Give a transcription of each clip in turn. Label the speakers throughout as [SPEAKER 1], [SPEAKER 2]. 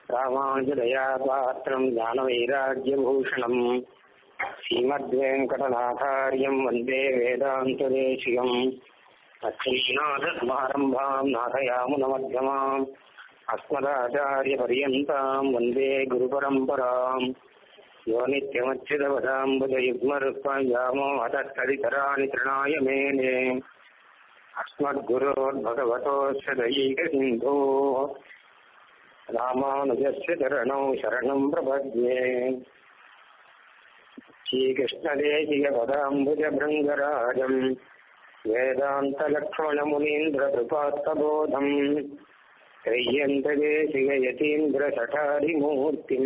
[SPEAKER 1] ராமானுஜதயா பாத்திரம் ஞானவைராக்கியபூஷணம் ஸ்ரீமத்வேங்கடநாதாரியம் வந்தே வேதாந்ததேசிகம் லக்ஷ்மீநாதசமாரம்பாம் நாதயாமுனமध्यமாம் अस्मदाचार्यपर्यन्ताम् वन्दे गुरुपरम्पराम् यो नित्यमच्युतवदाम्बुजयुग्मरुक्मयामो हतस्तदितराणि तृणाय मेने अस्मद्गुरोर्भगवतोऽस्य दयैकसिन्धोः रामानुजस्य चरणौ शरणम् प्रपद्ये श्रीकृष्णदेशिकपदाम्बुजभृङ्गराजम् वेदान्तलक्ष्मणमुनीन्द्रकृपात्तबोधम् त्रय्यन्तदेशिकयतीन्द्रशठारिमूर्तिम्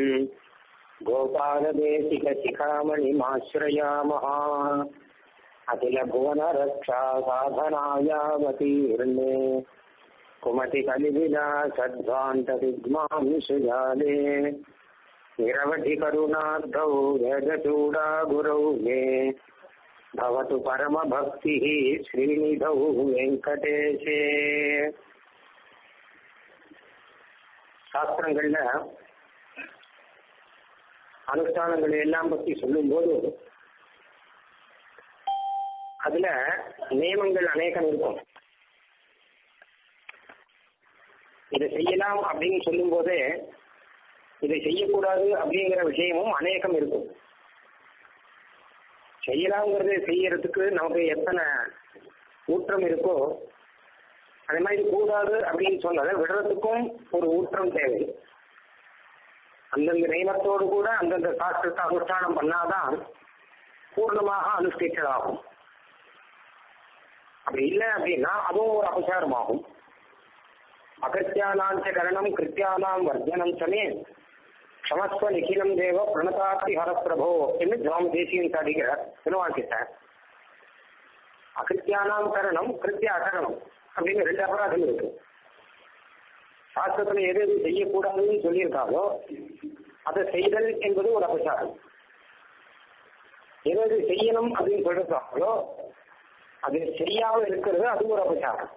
[SPEAKER 1] गोपालदेशिकशिखामणिमाश्रयामः अखिलभुवनरक्षा साधनायावतीर्णे कुमतिकलिविना सद्वान्तविद्मांशुजाले निरवधिकरुणाब्धौ वेदचूडा गुरौ मे भवतु परमभक्तिः श्रीनिधौ வெங்கடேஷே சாஸ்திரங்கள்ல அனுஷ்டானங்களை எல்லாம் பத்தி சொல்லும்போது அதுல நியமங்கள் அநேகம் இருக்கும் இதை செய்யலாம் அப்படின்னு சொல்லும் போதே இதை செய்யக்கூடாது அப்படிங்கிற விஷயமும் அநேகம் இருக்கும் செய்யலாங்கிறது செய்யறதுக்கு நமக்கு எத்தனை ஊற்றம் இருக்கோ அதே மாதிரி கூடாது அப்படின்னு சொன்னதை விடுறதுக்கும் ஒரு ஊற்றம் தேவை அந்தந்த நியமத்தோடு கூட அந்தந்த சாஸ்திரத்தை அனுஷ்டானம் பண்ணாதான் பூர்ணமாக அனுஷ்டிச்சதாகும் அப்படி இல்லை அப்படின்னா அதுவும் ஒரு அபசாரமாகும் அகத்தியானாஞ்ச கரணம் கிருத்தியானாம் வர்ஜனம் சமே க்ஷமஸ்வ நிகிலம் தேவ பிரணதாத்தி ஹரப்பிரபோ என்று ஜாம் தேசியம் சாதிக்கிறார் பெருமாள் கிட்ட அகிருத்தியானாம் கரணம் கிருத்திய அகரணம் அப்படின்னு ரெண்டு அபராதம் இருக்கு சாஸ்திரத்துல எது எது செய்யக்கூடாதுன்னு சொல்லியிருக்காங்களோ அதை செய்தல் என்பது ஒரு அபசாரம் எது எது செய்யணும் அப்படின்னு சொல்லியிருக்காங்களோ அது செய்யாம இருக்கிறது அது ஒரு அபசாரம்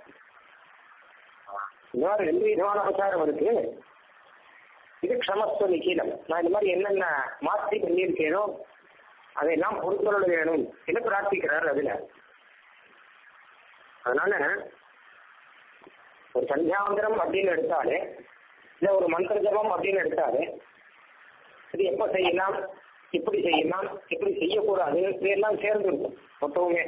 [SPEAKER 1] இந்த மாதிரி ரெண்டு விதமான அபசாரம் இருக்கு இது க்ஷமஸ்வ நிகீலம் நான் இந்த மாதிரி என்னென்ன மாற்றி பண்ணியிருக்கேனோ அதையெல்லாம் பொறுத்தொருள் வேணும் என்று பிரார்த்திக்கிறார் அதுல அதனால ஒரு சந்தியாந்திரம் அப்படின்னு எடுத்தாலே இல்ல ஒரு மந்திர ஜபம் அப்படின்னு எடுத்தாலே இது எப்ப செய்யலாம் இப்படி செய்யலாம் இப்படி செய்யக்கூடாது இதெல்லாம் சேர்ந்து இருக்கும் மொத்தமுமே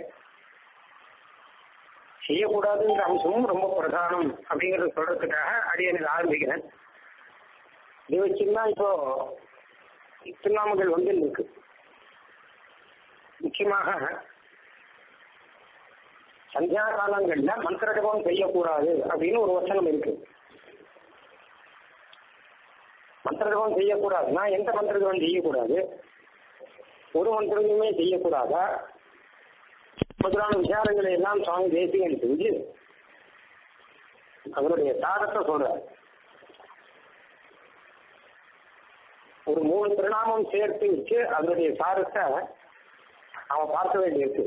[SPEAKER 1] செய்யக்கூடாதுங்கிற அம்சமும் ரொம்ப பிரதானம் அப்படிங்கறத சொல்றதுக்காக அடியனுக்கு ஆரம்பிக்கிறேன் இது வச்சுன்னா இப்போ திருநாமங்கள் வந்து இருக்கு முக்கியமாக சந்தியா காலங்கள்ல மந்திர ஜபம் செய்யக்கூடாது அப்படின்னு ஒரு வசனம் இருக்கு மந்திர ஜபம் செய்யக்கூடாதுன்னா எந்த மந்திர ஜபம் செய்யக்கூடாது ஒரு மந்திரமுமே செய்யக்கூடாதா முதலான விசாரங்களை எல்லாம் சுவாமி தேசிகன் செஞ்சு அவருடைய சாரத்தை சொல்றார் ஒரு மூணு திருநாமம் சேர்த்து வச்சு அதனுடைய சாரத்தை அவன் பார்க்க வேண்டியிருக்கு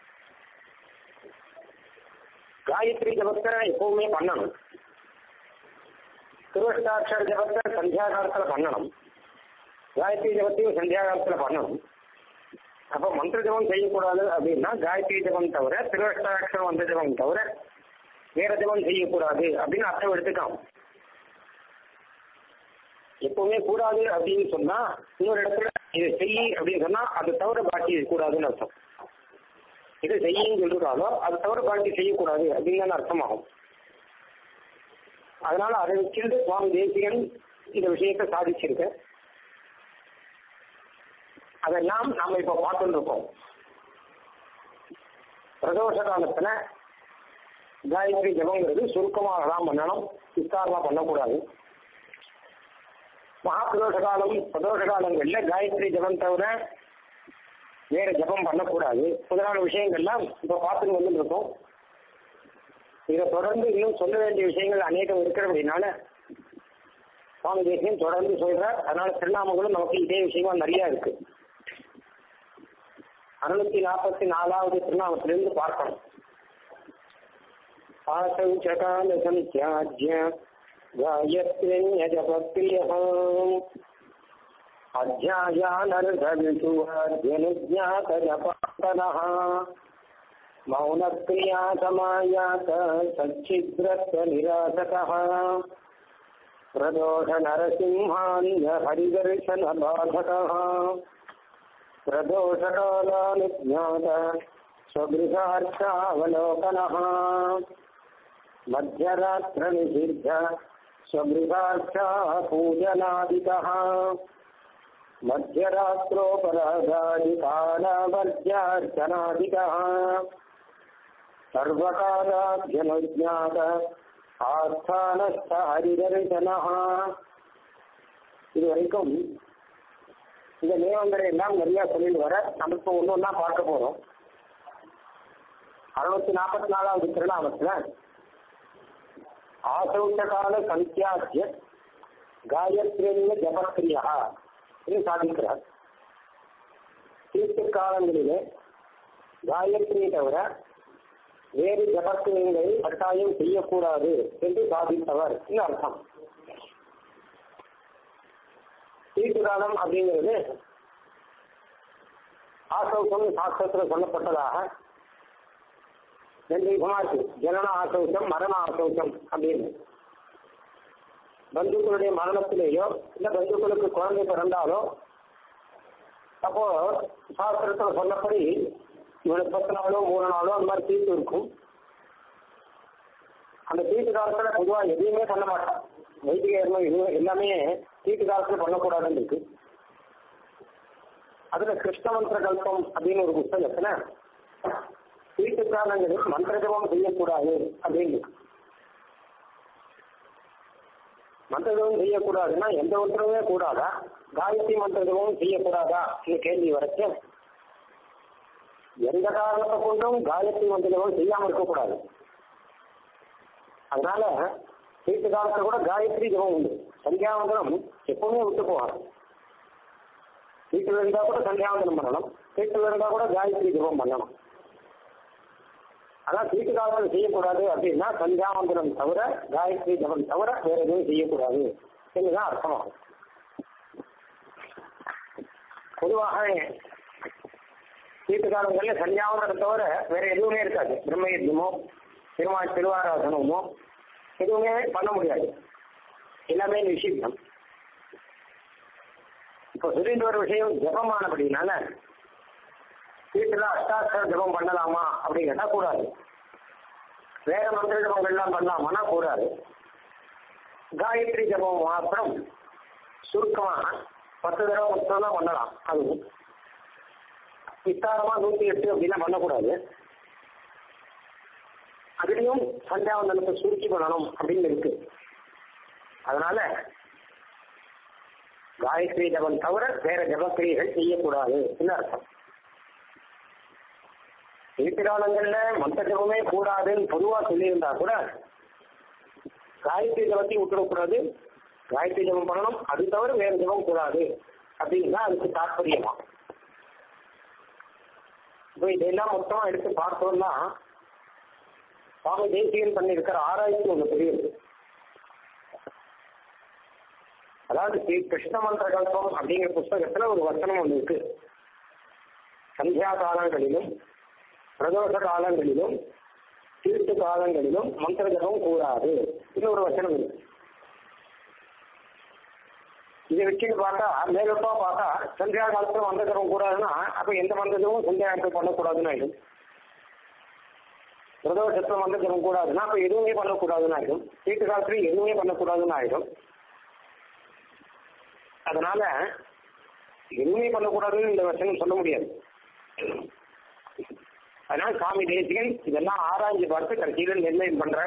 [SPEAKER 1] காயத்ரி ஜபத்தை எப்பவுமே பண்ணணும் திருவஷ்டாட்சர ஜபத்தை சந்தியா காலத்துல பண்ணணும் காயத்ரி ஜபத்தையும் சந்தியா காலத்துல பண்ணணும் அப்ப மந்திர ஜபம் செய்யக்கூடாது அப்படின்னா காயத்ரி ஜபம் தவிர திருவஷ்டாட்சரம் வந்த ஜபம் தவிர வேற ஜபம் செய்யக்கூடாது அப்படின்னு அர்த்தம் எடுத்துக்கலாம் எப்பவுமே கூடாது அப்படின்னு சொன்னா இன்னொரு இடத்துல இதை செய் அப்படின்னு சொன்னா அது தவிர பாக்கி கூடாதுன்னு அர்த்தம் இதை செய்யும் சொல்றாலோ அது தவிர பாக்கி செய்யக்கூடாது அப்படின்னு தான் அர்த்தமாகும் அதனால அதை வச்சிருந்து சுவாமி தேசிகன் இந்த விஷயத்தை சாதிச்சிருக்க அதெல்லாம் நாம இப்ப பார்த்துட்டு இருக்கோம் பிரதோஷ காலத்துல காயத்ரி ஜபங்கிறது சுருக்கமாக தான் பண்ணணும் விஸ்தாரமா பண்ணக்கூடாது மகாபிரதோஷ காலம் பிரதோஷ காலங்கள்ல காயத்ரி ஜபம் தவிர வேற ஜபம் பண்ணக்கூடாது முதலான விஷயங்கள்லாம் இப்ப பார்த்துட்டு வந்துட்டு இருக்கோம் இதை தொடர்ந்து இன்னும் சொல்ல வேண்டிய விஷயங்கள் அநேகம் இருக்கிறபடினால சுவாமி தேசியம் தொடர்ந்து சொல்றார் அதனால திருநாமங்களும் நமக்கு இதே விஷயமா நிறைய இருக்கு அறுநூத்தி நாற்பத்தி நாலாவது திருநாமத்திலிருந்து பார்க்கணும் ஆசௌ சகால சந்தியாஜ்ய गायत्र्यजपप्रियः अध्यायानर्धविषुवाद्यनुज्ञातजपातनः मौनक्रिया समायात सच्छिद्रत्वनिरासकः प्रदोषनरसिंहान्य हरिदर्शनबाधकः प्रदोषकालानुज्ञात स्वगृहार्थावलोकनः मध्यरात्रनिषिद्ध स्वगृहार्था पूजनादिकः मध्यरात्रोपराधादिकालावर्ज्यार्चनादिकः सर्वकालाभ्यनुज्ञात ஆஸ்தானஸ்த ஹரிதரிசனா இது வரைக்கும் இந்த நியமங்களை எல்லாம் நிறைய சொல்லிட்டு வர நம்ம இப்போ ஒன்று ஒன்றா பார்க்க போகிறோம் அறுநூத்தி நாற்பத்தி நாலாவது திருநாமத்தில் ஆசௌச்சகால சந்தியாத்திய காயத்ரிய ஜபக்கிரியா என்று சாதிக்கிறார் தீர்த்த காலங்களிலே காயத்ரியை தவிர வேறு ஜபக்கிரியங்களை கட்டாயம் செய்யக்கூடாது என்று சாதித்தவர் என்று அர்த்தம் தீர்த்த காலம் அப்படிங்கிறது ஆசௌசம் சாஸ்திரத்தில் சொல்லப்பட்டதாக ரெண்டு விதமா இருக்கு ஜனன ஆசௌசம் மரண ஆசௌசம் அப்படின்னு பந்துக்களுடைய மரணத்திலேயோ இல்ல பந்துக்களுக்கு குழந்தை பிறந்தாலோ அப்போ சாஸ்திரத்தில் சொன்னபடி இவனுக்கு பத்து நாளோ மூணு நாளோ அந்த மாதிரி தீர்த்து இருக்கும் அந்த தீர்த்து காலத்துல பொதுவாக எதையுமே பண்ண மாட்டான் வைத்திக எதுவும் எல்லாமே தீர்த்து காலத்துல பண்ணக்கூடாதுன்னு இருக்கு அதுல கிருஷ்ணமந்திர கல்பம் அப்படின்னு ஒரு புத்தகத்துல தீர்த்து காலங்களில் மந்திர ஜபம் செய்யக்கூடாது அப்படின்னு இருக்கு மந்திர ஜபம் செய்யக்கூடாதுன்னா எந்த ஒன்றுமே கூடாதா காயத்ரி மந்திர ஜபமும் செய்யக்கூடாதா கேள்வி வரைக்கும் எந்த காரணத்தை கொண்டும் காயத்ரி மந்திரம் செய்யாம இருக்கக்கூடாது அதனால தீர்த்த காலத்துல கூட காயத்ரி ஜபம் உண்டு சந்தியாவந்தனம் எப்பவுமே விட்டு போகாது வீட்டில் இருந்தா கூட சந்தியாவந்தனம் பண்ணணும் வீட்டில் இருந்தா கூட காயத்ரி ஜபம் பண்ணணும் அதான் தீர்த்த காலத்தில் செய்யக்கூடாது அப்படின்னா சந்தியாவந்தனம் தவிர காயத்ரி ஜபம் தவிர வேற எதுவும் செய்யக்கூடாது என்றுதான் அர்த்தமாகும் பொதுவாக தீர்த்த சந்தியாவந்தனம் தவிர வேற எதுவுமே இருக்காது பிரம்ம யுத்தமோ திருமால் திருவாராதனமோ எதுவுமே பண்ண முடியாது எல்லாமே நிஷித்தம் இப்போ சொல்லிட்டு வர விஷயம் ஜபமானபடினால வீட்டுல அஷ்டாட்சர ஜபம் பண்ணலாமா அப்படின்னு கேட்டா கூடாது வேற மந்திர ஜபங்கள்லாம் பண்ணலாமான்னா கூடாது காயத்ரி ஜபம் மாத்திரம் சுருக்கமா பத்து தடவை மொத்தம் தான் பண்ணலாம் அதுவும் விஸ்தாரமா நூத்தி எட்டு அப்படிலாம் பண்ணக்கூடாது அதுலயும் சந்தியாவந்தனத்தை சுருக்கி பண்ணணும் அப்படின்னு இருக்கு அதனால காயத்ரி ஜபம் தவிர வேற ஜபக்கிரிகள் செய்யக்கூடாது அர்த்தம் வீட்டுக்காலங்கள்ல மற்ற ஜபமே கூடாதுன்னு பொதுவா சொல்லியிருந்தா கூட காயத்ரி ஜபத்தையும் விட்டுடக்கூடாது காயத்ரி ஜபம் பண்ணணும் அது தவிர வேற ஜபம் கூடாது அப்படின்னு தான் அதுக்கு தாற்பயமா இப்போ இதெல்லாம் மொத்தமா எடுத்து பார்த்தோம்னா சுவாமி தேசியன் பண்ணியிருக்கிற ஆராய்ச்சி ஒன்று தெரியுது அதாவது ஸ்ரீ கிருஷ்ண மந்திர கல்பம் அப்படிங்கிற புஸ்தகத்துல ஒரு வசனம் ஒன்று இருக்கு சந்தியா காலங்களிலும் பிரதோஷ காலங்களிலும் தீர்த்து காலங்களிலும் மந்திர ஜபம் கூடாது இன்னொரு வசனம் இருக்கு இதை வச்சுட்டு பார்த்தா மேலப்பா பார்த்தா சந்தியா காலத்துல மந்திர ஜபம் கூடாதுன்னா அப்ப எந்த மந்திரமும் சந்தியா காலத்தில் பண்ணக்கூடாதுன்னு ஆயிடும் பிரதோஷத்துல மந்திர ஜபம் கூடாதுன்னா அப்ப எதுவுமே பண்ணக்கூடாதுன்னு ஆயிடும் தீர்த்து காலத்துல எதுவுமே பண்ணக்கூடாதுன்னு ஆயிடும் அதனால எதுவுமே பண்ணக்கூடாதுன்னு இந்த வசனம் சொல்ல முடியாது அதனால சாமி தேசிகன் இதெல்லாம் ஆராய்ச்சி பார்த்து கடைசியில நிர்ணயம் பண்ற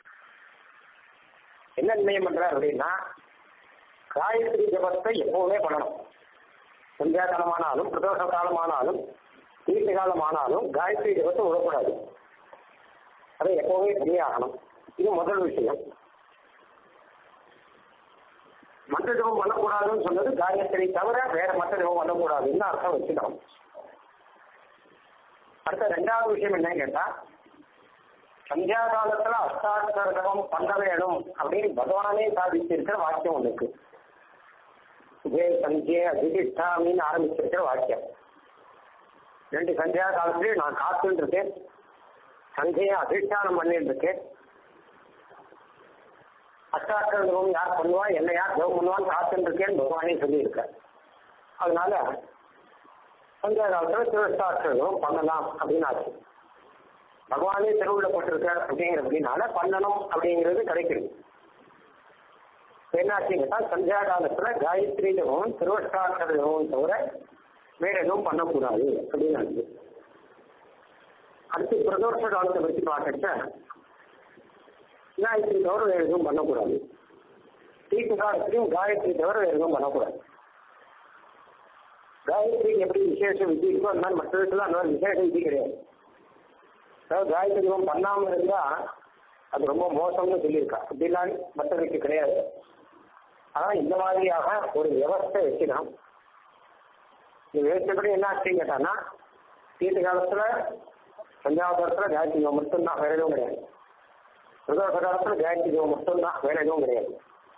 [SPEAKER 1] என்ன நிர்ணயம் பண்ற அப்படின்னா காயத்ரி ஜபத்தை எப்பவுமே பண்ணணும் சந்தியா காலமானாலும் பிரதோஷ காலமானாலும் தீர்த்த காலமானாலும் காயத்ரி ஜபத்தை விடக்கூடாது அதை எப்பவுமே பண்ணியே ஆகணும் இது முதல் விஷயம் மற்ற ஜபம் பண்ணக்கூடாதுன்னு சொன்னது காயத்ரி தவிர வேற மற்ற ஜபம் பண்ணக்கூடாதுன்னு அர்த்தம் வச்சுக்கணும் அடுத்த ரெண்டாவது விஷயம் என்னன்னு கேட்டா சந்தியா காலத்துல அஷ்டாட்சர ஜபம் பண்ண வேணும் அப்படின்னு பகவானே சாதிச்சிருக்கிற வாக்கியம் ஒண்ணு இருக்கு உபே சந்தியே அதிதிஷ்டாமின்னு ஆரம்பிச்சிருக்கிற வாக்கியம் ரெண்டு சந்தியா காலத்திலயும் நான் காத்துன்னு இருக்கேன் சந்தியை அதிஷ்டானம் பண்ணிட்டு இருக்கேன் அஷ்டாட்சர ஜபம் யார் பண்ணுவா என்ன யார் ஜபம் பண்ணுவான்னு காத்துன்னு இருக்கேன்னு பகவானே சொல்லியிருக்கார் அதனால சந்தியா காலத்துல திருஷ்டாட்சர ஜபம் பண்ணலாம் அப்படின்னு ஆச்சு பகவானே திருவிழப்பட்டிருக்கார் அப்படிங்கிறதுனால பண்ணணும் அப்படிங்கிறது கிடைக்கிறது என்னாச்சுன்னு கேட்டா சந்தியா காலத்துல காயத்ரி ஜபம் திருவஷ்டாட்சர ஜபம் தவிர வேற எதுவும் பண்ணக்கூடாது அப்படின்னு ஆச்சு அடுத்து பிரதோஷ காலத்தை பற்றி பார்க்கச்ச காயத்ரி தவிர வேற எதுவும் பண்ணக்கூடாது தீர்த்த காலத்திலையும் காயத்ரி தவிர வேற எதுவும் பண்ணக்கூடாது காயத்ரிக்கு எப்படி விசேஷ விதி இருக்கோ அந்த மாதிரி மற்றதுக்கெல்லாம் அந்த மாதிரி விசேஷ விதி கிடையாது அதாவது காயத்ரி ஜபம் பண்ணாம இருந்தா அது ரொம்ப மோசம்னு சொல்லியிருக்கா அப்படிலாம் மற்றதுக்கு கிடையாது ஆனா இந்த மாதிரியாக ஒரு வியவஸ்தை வச்சுக்கலாம் இந்த வியவஸ்தைப்படி என்ன ஆச்சுன்னு கேட்டான்னா தீர்த்த காலத்துல சஞ்சாவதத்துல காயத்ரி ஜபம் மட்டும்தான் வேற எதுவும் கிடையாது பிரதோஷ காலத்துல காயத்ரி ஜபம் மட்டும்தான் வேற எதுவும் கிடையாது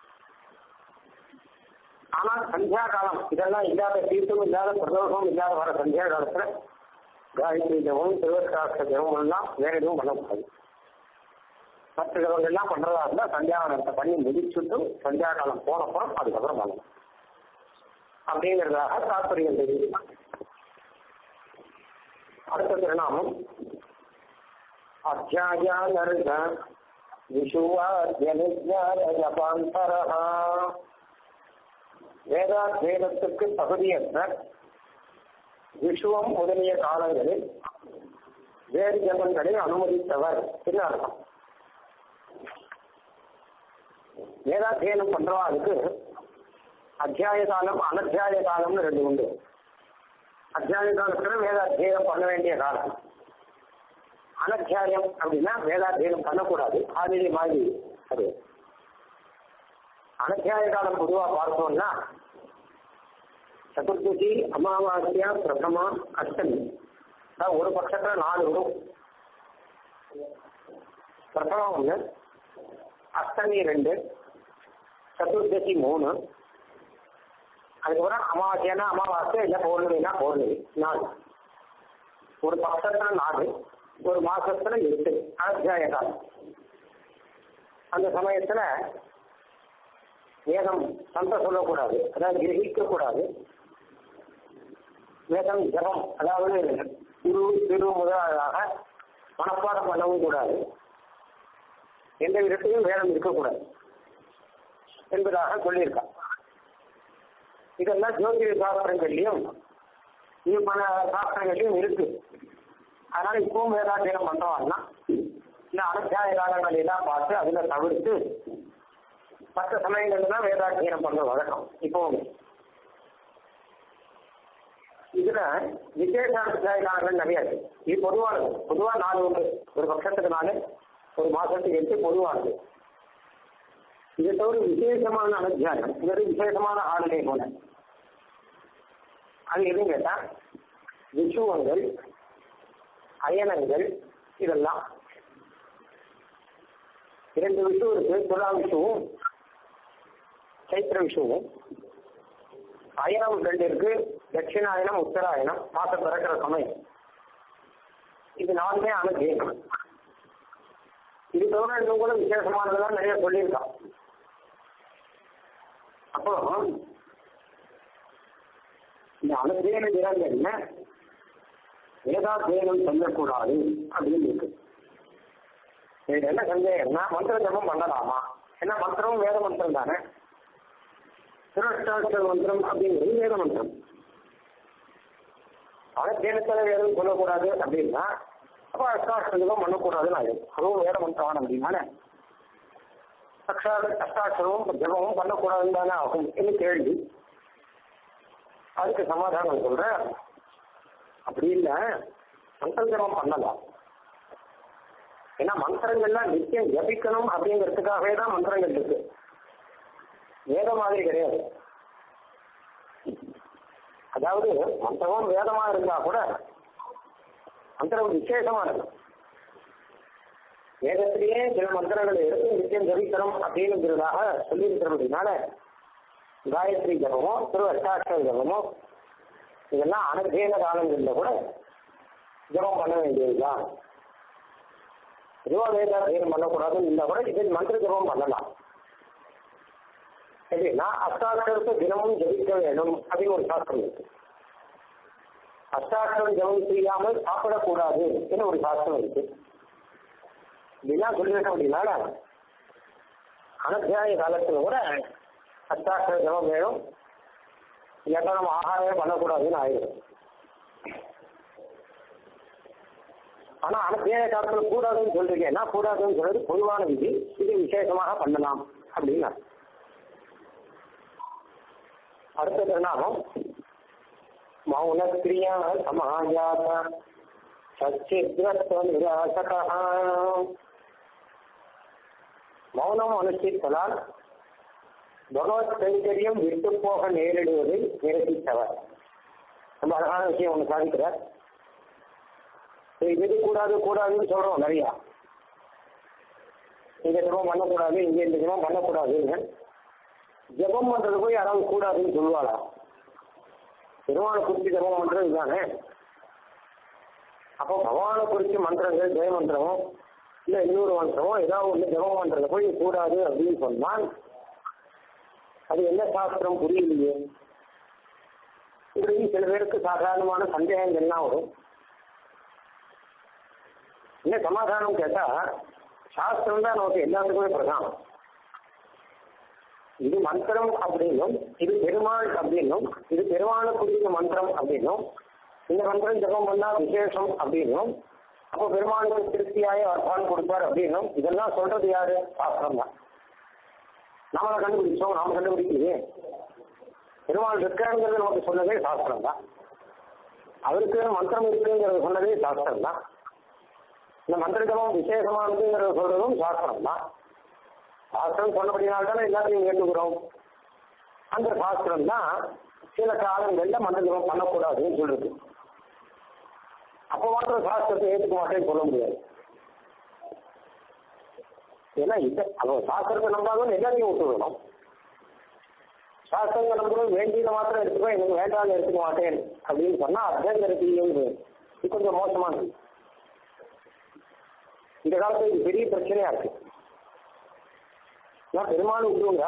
[SPEAKER 1] ஆனா சந்தியா காலம் இதெல்லாம் இல்லாத தீர்த்தமும் இல்லாத பிரதோஷமும் இல்லாத வர சந்தியா காலத்துல காயத்ரி ஜபம் திருவட்டாட்ச ஜபம் எல்லாம் வேற எதுவும் பண்ணக்கூடாது மற்ற ஜபங்கள் எல்லாம் பண்றதா இருந்தா சந்தியாவனத்தை பண்ணி முடிச்சுட்டு சந்தியா காலம் போனப்புறம் அதுக்கப்புறம் பண்ணணும் அப்படிங்கிறதாக தாற்பயம் தெரியும் அடுத்த திருநாமம் அத்தியாயானர்க விஷுவாத்யனுஜாபாந்தரா வேதாத்வேதத்துக்கு தகுதியற்ற விஷுவம் முதலிய காலங்களில் வேறு ஜபங்களை அனுமதித்தவர் என்று அர்த்தம் வேதாத்தியனம் பண்றவாளுக்கு அத்தியாய காலம் அனத்தியாய காலம்னு ரெண்டு உண்டு அத்தியாய காலத்துல வேதாத்தியனம் பண்ண வேண்டிய காலம் அனத்தியாயம் அப்படின்னா வேதாத்தியனம் பண்ணக்கூடாது ஆதிரி மாதிரி அது அனத்தியாய காலம் பொதுவா பார்த்தோம்னா சதுர்த்தி அமாவாசியா பிரதமா அஷ்டமி அதாவது ஒரு பட்சத்துல நாலு வரும் பிரதமம் ஒன்று அஷ்டமி ரெண்டு சதுர்தசி மூணு அதுக்கப்புறம் அமாவாசைனா அமாவாசை இல்லை பௌர்ணமினா பௌர்ணமி நாலு ஒரு பட்சத்துல நாலு ஒரு மாசத்துல எட்டு அத்தியாய காலம் அந்த சமயத்துல வேதம் சந்த சொல்லக்கூடாது அதாவது கிரகிக்க கூடாது வேதம் ஜபம் அதாவது குரு திரு முதலாக மனப்பாடம் பண்ணவும் கூடாது எந்த விதத்திலும் வேதம் இருக்கக்கூடாது என்பதாக சொல்லியிருக்கா இதெல்லாம் ஜோதிட சாஸ்திரங்கள்லையும் இது பல சாஸ்திரங்கள்லையும் இருக்கு அதனால இப்பவும் வேதாத்தியம் பண்றவாங்கன்னா இந்த அனத்தியாய காலங்கள் எல்லாம் பார்த்து அதுல தவிர்த்து மற்ற சமயங்கள்ல தான் வேதாத்தியனம் பண்ற வழக்கம் இப்பவும் இதுல விசேஷ அத்தியாய காலங்கள் நிறைய இருக்கு இது பொதுவானது பொதுவா நாலு உண்டு ஒரு பட்சத்துக்கு நாலு ஒரு மாசத்துக்கு எட்டு பொதுவானது இதை தவிர விசேஷமான அனத்தியாயம் இது ஒரு விசேஷமான ஆளுநை போல அது எதுவும் கேட்டா விஷுவங்கள் அயனங்கள் இதெல்லாம் இரண்டு விஷு இருக்கு துலா விஷுவும் சைத்திர விஷுவும் அயனம் ரெண்டு இருக்கு தட்சிணாயனம் உத்தராயணம் மாசம் பிறக்கிற சமயம் இது நாலுமே அனுஜயம் இது தவிர இன்னும் கூட விசேஷமானதெல்லாம் நிறைய சொல்லியிருக்கான் அப்போ இந்த அனுஜயன தினம் என்ன வேதாத்தியனம் சொல்லக்கூடாது அப்படின்னு இருக்கு இது என்ன சந்தேகம்னா மந்திர ஜபம் பண்ணலாமா ஏன்னா மந்திரம் வேத மந்திரம் தானே திருஷ்டாட்சர மந்திரம் அப்படிங்கிறது வேத மந்திரம் அகத்தியனத்தில் வேதம் சொல்லக்கூடாது அப்படின்னா அப்போ அஷ்டாட்சரம் பண்ணக்கூடாதுன்னு ஆயிடும் அதுவும் வேத மந்திரம் அப்படின்னானே அக்ஷா அஷ்டாட்சரமும் ஜபமும் பண்ணக்கூடாதுன்னு தானே ஆகும் என்று கேள்வி அதுக்கு சமாதானம் சொல்றேன் அப்படி இல்லை மந்திர ஜபம் பண்ணலாம் ஏன்னா மந்திரங்கள்லாம் நித்தியம் ஜபிக்கணும் அப்படிங்கிறதுக்காகவே தான் மந்திரங்கள் இருக்கு வேத மாதிரி கிடையாது அதாவது மந்திரமும் வேதமா இருந்தா கூட மந்திரம் விசேஷமா இருக்கும் வேதத்திலேயே சில மந்திரங்களை எடுத்து நித்தியம் ஜபிக்கணும் அப்படிங்கிறதாக சொல்லியிருக்கிறபடினால காயத்ரி ஜபமோ திரு அஷ்டாட்சர ஜபமோ இதெல்லாம் அனர்த்தேன காலங்களில் கூட ஜபம் பண்ண வேண்டியதுதான் பொதுவாக வேத அத்தியனம் பண்ணக்கூடாதுன்னு இருந்தால் கூட இதில் மந்திர ஜபம் பண்ணலாம் எப்படின்னா அஷ்டாட்சரத்தை தினமும் ஜபிக்க வேணும் அப்படின்னு ஒரு சாஸ்திரம் இருக்கு அஷ்டாட்சரம் ஜபம் செய்யாமல் சாப்பிடக்கூடாது என்று ஒரு சாஸ்திரம் இருக்கு இப்படிலாம் சொல்லியிருக்க அப்படின்னால அனத்தியாய காலத்தில் கூட அஷ்டாட்சர ஜபம் வேணும் இல்லாட்டா நம்ம ஆகாரமே பண்ணக்கூடாதுன்னு ஆயிடும் ஆனா அனத்தியாய காலத்தில் கூடாதுன்னு சொல்றீங்க என்ன கூடாதுன்னு சொல்றது பொதுவான விதி இது விசேஷமாக பண்ணலாம் அப்படின்னு அர்த்தம். அடுத்த திருநாமம் மௌனக்கிரியா சமாஜாத சச்சித்வத்வ நிராசகா மௌனம் அனுஷ்டிப்பதால் பகவத் கைங்கரியம் விட்டு போக நேரிடுவதை நிரப்பித்தவர் ரொம்ப அழகான விஷயம் ஒன்று சாதிக்கிறார் இது கூடாது கூடாதுன்னு சொல்றோம் நிறையா இந்த ஜபம் பண்ணக்கூடாது இங்க இந்த ஜபம் பண்ணக்கூடாதுன்னு ஜபம் பண்றது போய் யாராவது கூடாதுன்னு சொல்லுவாளா பெருமாளை குறித்து ஜபம் பண்றது தானே அப்போ பகவானை குறித்து மந்திரங்கள் ஜெய மந்திரமோ இல்ல இன்னொரு மந்திரமோ ஏதாவது ஒண்ணு ஜபம் பண்றது போய் கூடாது அப்படின்னு சொன்னால் அது என்ன சாஸ்திரம் புரியலையே இப்படி சில பேருக்கு சாதாரணமான சந்தேகங்கள்லாம் வரும் என்ன சமாதானம் கேட்டா சாஸ்திரம் தான் நமக்கு எல்லாத்துக்குமே பிரதானம் இது மந்திரம் அப்படின்னும் இது பெருமாள் அப்படின்னும் இது பெருமாளை குறித்த மந்திரம் அப்படின்னும் இந்த மந்திரம் ஜபம் பண்ணா விசேஷம் அப்படின்னும் அப்போ பெருமாளுக்கு திருப்தியாய பலன் கொடுப்பார் அப்படின்னும் இதெல்லாம் சொல்றது யாரு சாஸ்திரம் தான் நாம கண்டுபிடிச்சோம் நாம கண்டுபிடிக்கலையே பெருமாள் இருக்காருங்கிறது நமக்கு சொன்னதே சாஸ்திரம் தான் அவருக்கு மந்திரம் இருக்குங்கிறது சொன்னதே சாஸ்திரம் தான் இந்த மந்திர ஜபம் விசேஷமானதுங்கிறத சொல்றதும் சாஸ்திரம் தான் சாஸ்திரம் சொன்னபடினால தானே எல்லாத்தையும் கேட்டுக்கிறோம் அந்த சாஸ்திரம் தான் சில காலங்கள்ல மந்திர ஜபம் பண்ணக்கூடாதுன்னு சொல்லுது அப்போ மாத்திரம் சாஸ்திரத்தை ஏற்றுக்க மாட்டேன்னு சொல்ல முடியாது ஏன்னா இந்த அவன் சாஸ்திரத்தை நம்பாதவன் எல்லாத்தையும் விட்டுவிடணும் சாஸ்திரத்தை நம்புறது வேண்டியதை மாத்திரம் எடுத்துக்கோ எனக்கு வேண்டாம்னு எடுத்துக்க மாட்டேன் அப்படின்னு சொன்னா அத்தியங்கரத்தையும் இது கொஞ்சம் மோசமானது இந்த காலத்துல இது பெரிய பிரச்சனையா இருக்கு நான் பெருமாள் விட்டுருங்க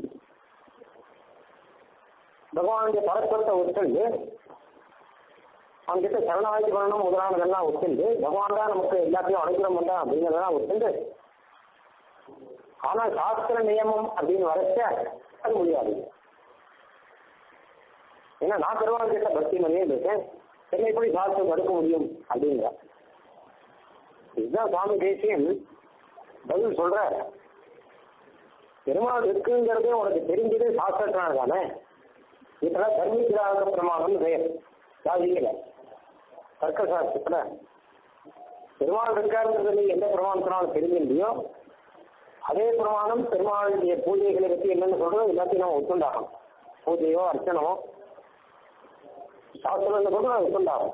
[SPEAKER 1] பகவானுடைய பரஸ்பரத்தை ஒத்துண்டு அவன்கிட்ட சரணாகி பண்ணணும் முதலானதெல்லாம் ஒத்துண்டு பகவான் தான் நமக்கு எல்லாத்தையும் அனுகிரம் பண்றான் அப்படிங்கிறதெல்லாம் ஒத்துண்டு ஆனா சாஸ்திர நியமம் அப்படின்னு வரைச்ச அது முடியாது ஏன்னா நான் பெருமாள் கிட்ட பக்தி பண்ணியே இருக்கேன் என்னை எப்படி சாஸ்திரம் தடுக்க முடியும் அப்படிங்கிற இதுதான் சுவாமி தேசியன் பதில் சொல்ற பெருமாள் இருக்குங்கிறதே உனக்கு தெரிஞ்சதே சாஸ்திரத்தினால தானே இதெல்லாம் தர்மிக்கிறாக பிரமாணம்னு பெயர் சாதிக்கல தர்க்க சாஸ்திரத்துல பெருமாள் இருக்காருங்கிறது நீ எந்த பிரமாணத்தினாலும் தெரிஞ்சிருந்தியோ அதே பிரமாணம் பெருமாளுடைய பூஜைகளை பற்றி என்னென்னு சொல்றதோ எல்லாத்தையும் நம்ம ஒத்துண்டாகும் பூஜையோ அர்ச்சனமோ சாஸ்திரம் கூட ஒத்துண்டாகும்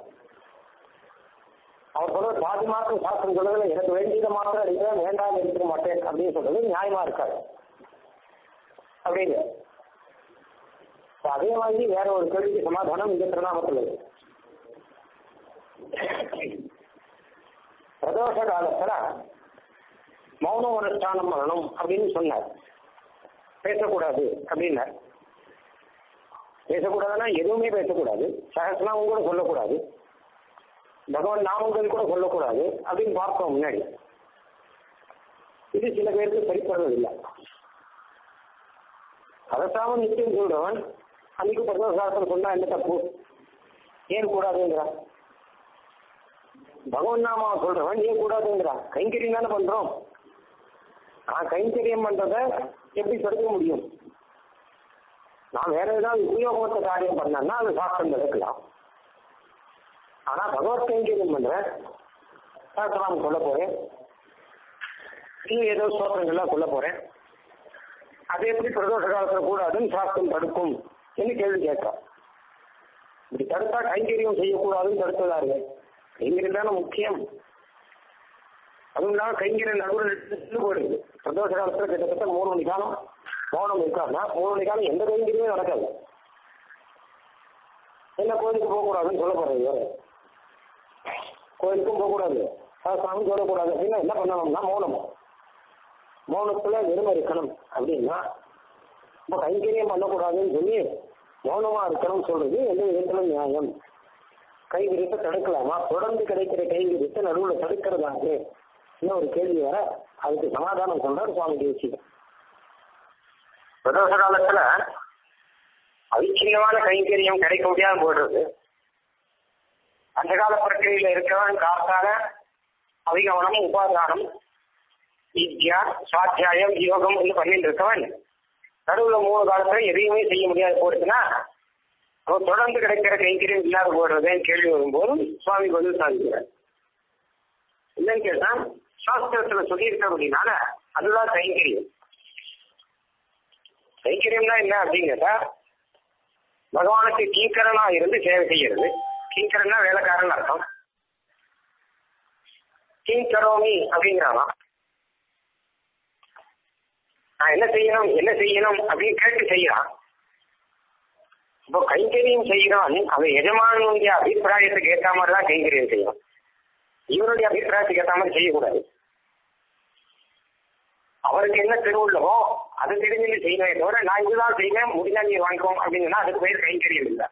[SPEAKER 1] அவர் சொல்ற பாதி மாத்திரம் சாஸ்திரம் சொல்றதுல எனக்கு வேண்டியதை மாத்திரம் எடுக்கிறேன் வேண்டாம் எடுத்துக்க மாட்டேன் அப்படின்னு சொல்றது நியாயமா இருக்காது அப்படின்னு அதே மாதிரி வேற ஒரு கேள்விக்கு சமாதானம் இந்த திருநாமத்தில் இருக்கு பிரதோஷ காலத்துல மௌன அனுஷ்டானம் பண்ணணும் அப்படின்னு சொன்னார் பேசக்கூடாது அப்படின்னார் பேசக்கூடாதுன்னா எதுவுமே பேசக்கூடாது சகசனாவும் கூட சொல்லக்கூடாது பகவான் நாமங்கள் கூட சொல்லக்கூடாது அப்படின்னு பார்த்தோம் முன்னாடி இது சில பேருக்கு சரிப்படுறதில்லை அதற்காக நிச்சயம் சொல்றவன் அன்னைக்கு பிரதோஷாசனம் சொன்னா என்ன தப்பு ஏன் கூடாதுங்கிறான் பகவான் நாமா சொல்றவன் ஏன் கூடாதுங்கிறான் கைங்கரியம் தானே பண்றோம் நான் கைங்கரியம் பண்றத எப்படி தடுக்க முடியும் நான் வேற ஏதாவது உபயோகமற்ற காரியம் பண்ணேன்னா அது சாஸ்திரம் தடுக்கலாம் ஆனா பகவத் கைங்கரியம் பண்றேன் சாஸ்திரம் சொல்ல போறேன் இன்னும் ஏதோ சோதனைகள்லாம் சொல்ல போறேன் அது எப்படி பிரதோஷ காலத்துல கூடாதுன்னு சாஸ்திரம் தடுக்கும் என்று கேள்வி கேட்கிறோம் இப்படி தடுத்தா கைங்கரியம் செய்யக்கூடாதுன்னு தடுத்ததா இருக்கு கைங்கரியம் தானே முக்கியம் அதுவும் இல்லாமல் கைங்கிற நடுவில் நின்று போயிடுது பிரதோஷ காலத்துல கிட்டத்தட்ட மூணு மணி காலம் மௌனம் இருக்காருன்னா மூணு மணி காலம் எந்த கைங்கிரியுமே நடக்காது என்ன கோயிலுக்கு போகக்கூடாதுன்னு சொல்ல போறது வேற கோயிலுக்கும் போகக்கூடாது சாமி சொல்லக்கூடாது அப்படின்னா என்ன பண்ணணும்னா மௌனம் மௌனத்துல வெறுமை இருக்கணும் அப்படின்னா இப்போ கைங்கரியம் பண்ணக்கூடாதுன்னு சொல்லி மௌனமா இருக்கணும்னு சொல்றது எந்த விதத்துல நியாயம் கை விரித்த தடுக்கலாமா தொடர்ந்து கிடைக்கிற கை விரித்த நடுவில் தடுக்கிறதாங்க இன்னும் ஒரு கேள்வி வர அதுக்கு சமாதானம் சொல்றாரு சுவாமி தேசியம் பிரதோஷ காலத்துல அவிச்சின்னமான கைங்கரியம் கிடைக்க முடியாம போயிடுறது அந்த கால பிரக்கிரியில இருக்கவன் காத்தால அவிகவனம் உபாதானம் வித்யா சுவாத்தியாயம் யோகம் என்று பண்ணிட்டு இருக்கவன் நடுவில் மூணு காலத்துல எதையுமே செய்ய முடியாது போயிடுச்சுன்னா அவன் தொடர்ந்து கிடைக்கிற கைங்கரியம் இல்லாத போடுறதுன்னு கேள்வி வரும்போது சுவாமி பதில் சாதிக்கிறார் இல்லைன்னு கேட்டா சாஸ்திரத்துல சொல்லியிருக்க அப்படின்னால அதுதான் கைங்கரியம் கைங்கரியம்னா என்ன அப்படின்னு கேட்டா பகவானுக்கு கீங்கரனா இருந்து சேவை செய்யறது கீங்கரன்னா வேலைக்காரன் அர்த்தம் கிங் கரோமி அப்படிங்கிறானா நான் என்ன செய்யணும் என்ன செய்யணும் அப்படின்னு கேட்டு செய்யறான் இப்போ கைங்கரியம் செய்கிறான் அவன் எஜமானுடைய அபிப்பிராயத்துக்கு ஏற்ற மாதிரி தான் கைங்கரியம் செய்யணும் இவருடைய அபிப்பிராயத்துக்கு ஏற்ற மாதிரி செய்யக்கூடாது அவருக்கு என்ன திருவுள்ளவோ அது தெரிஞ்சு செய்யணுமே தவிர நான் இதுதான் செய்வேன் முடிஞ்சா நீ வாங்கிக்கோம் அப்படின்னா அதுக்கு பேர் கைங்கரியம் இல்லை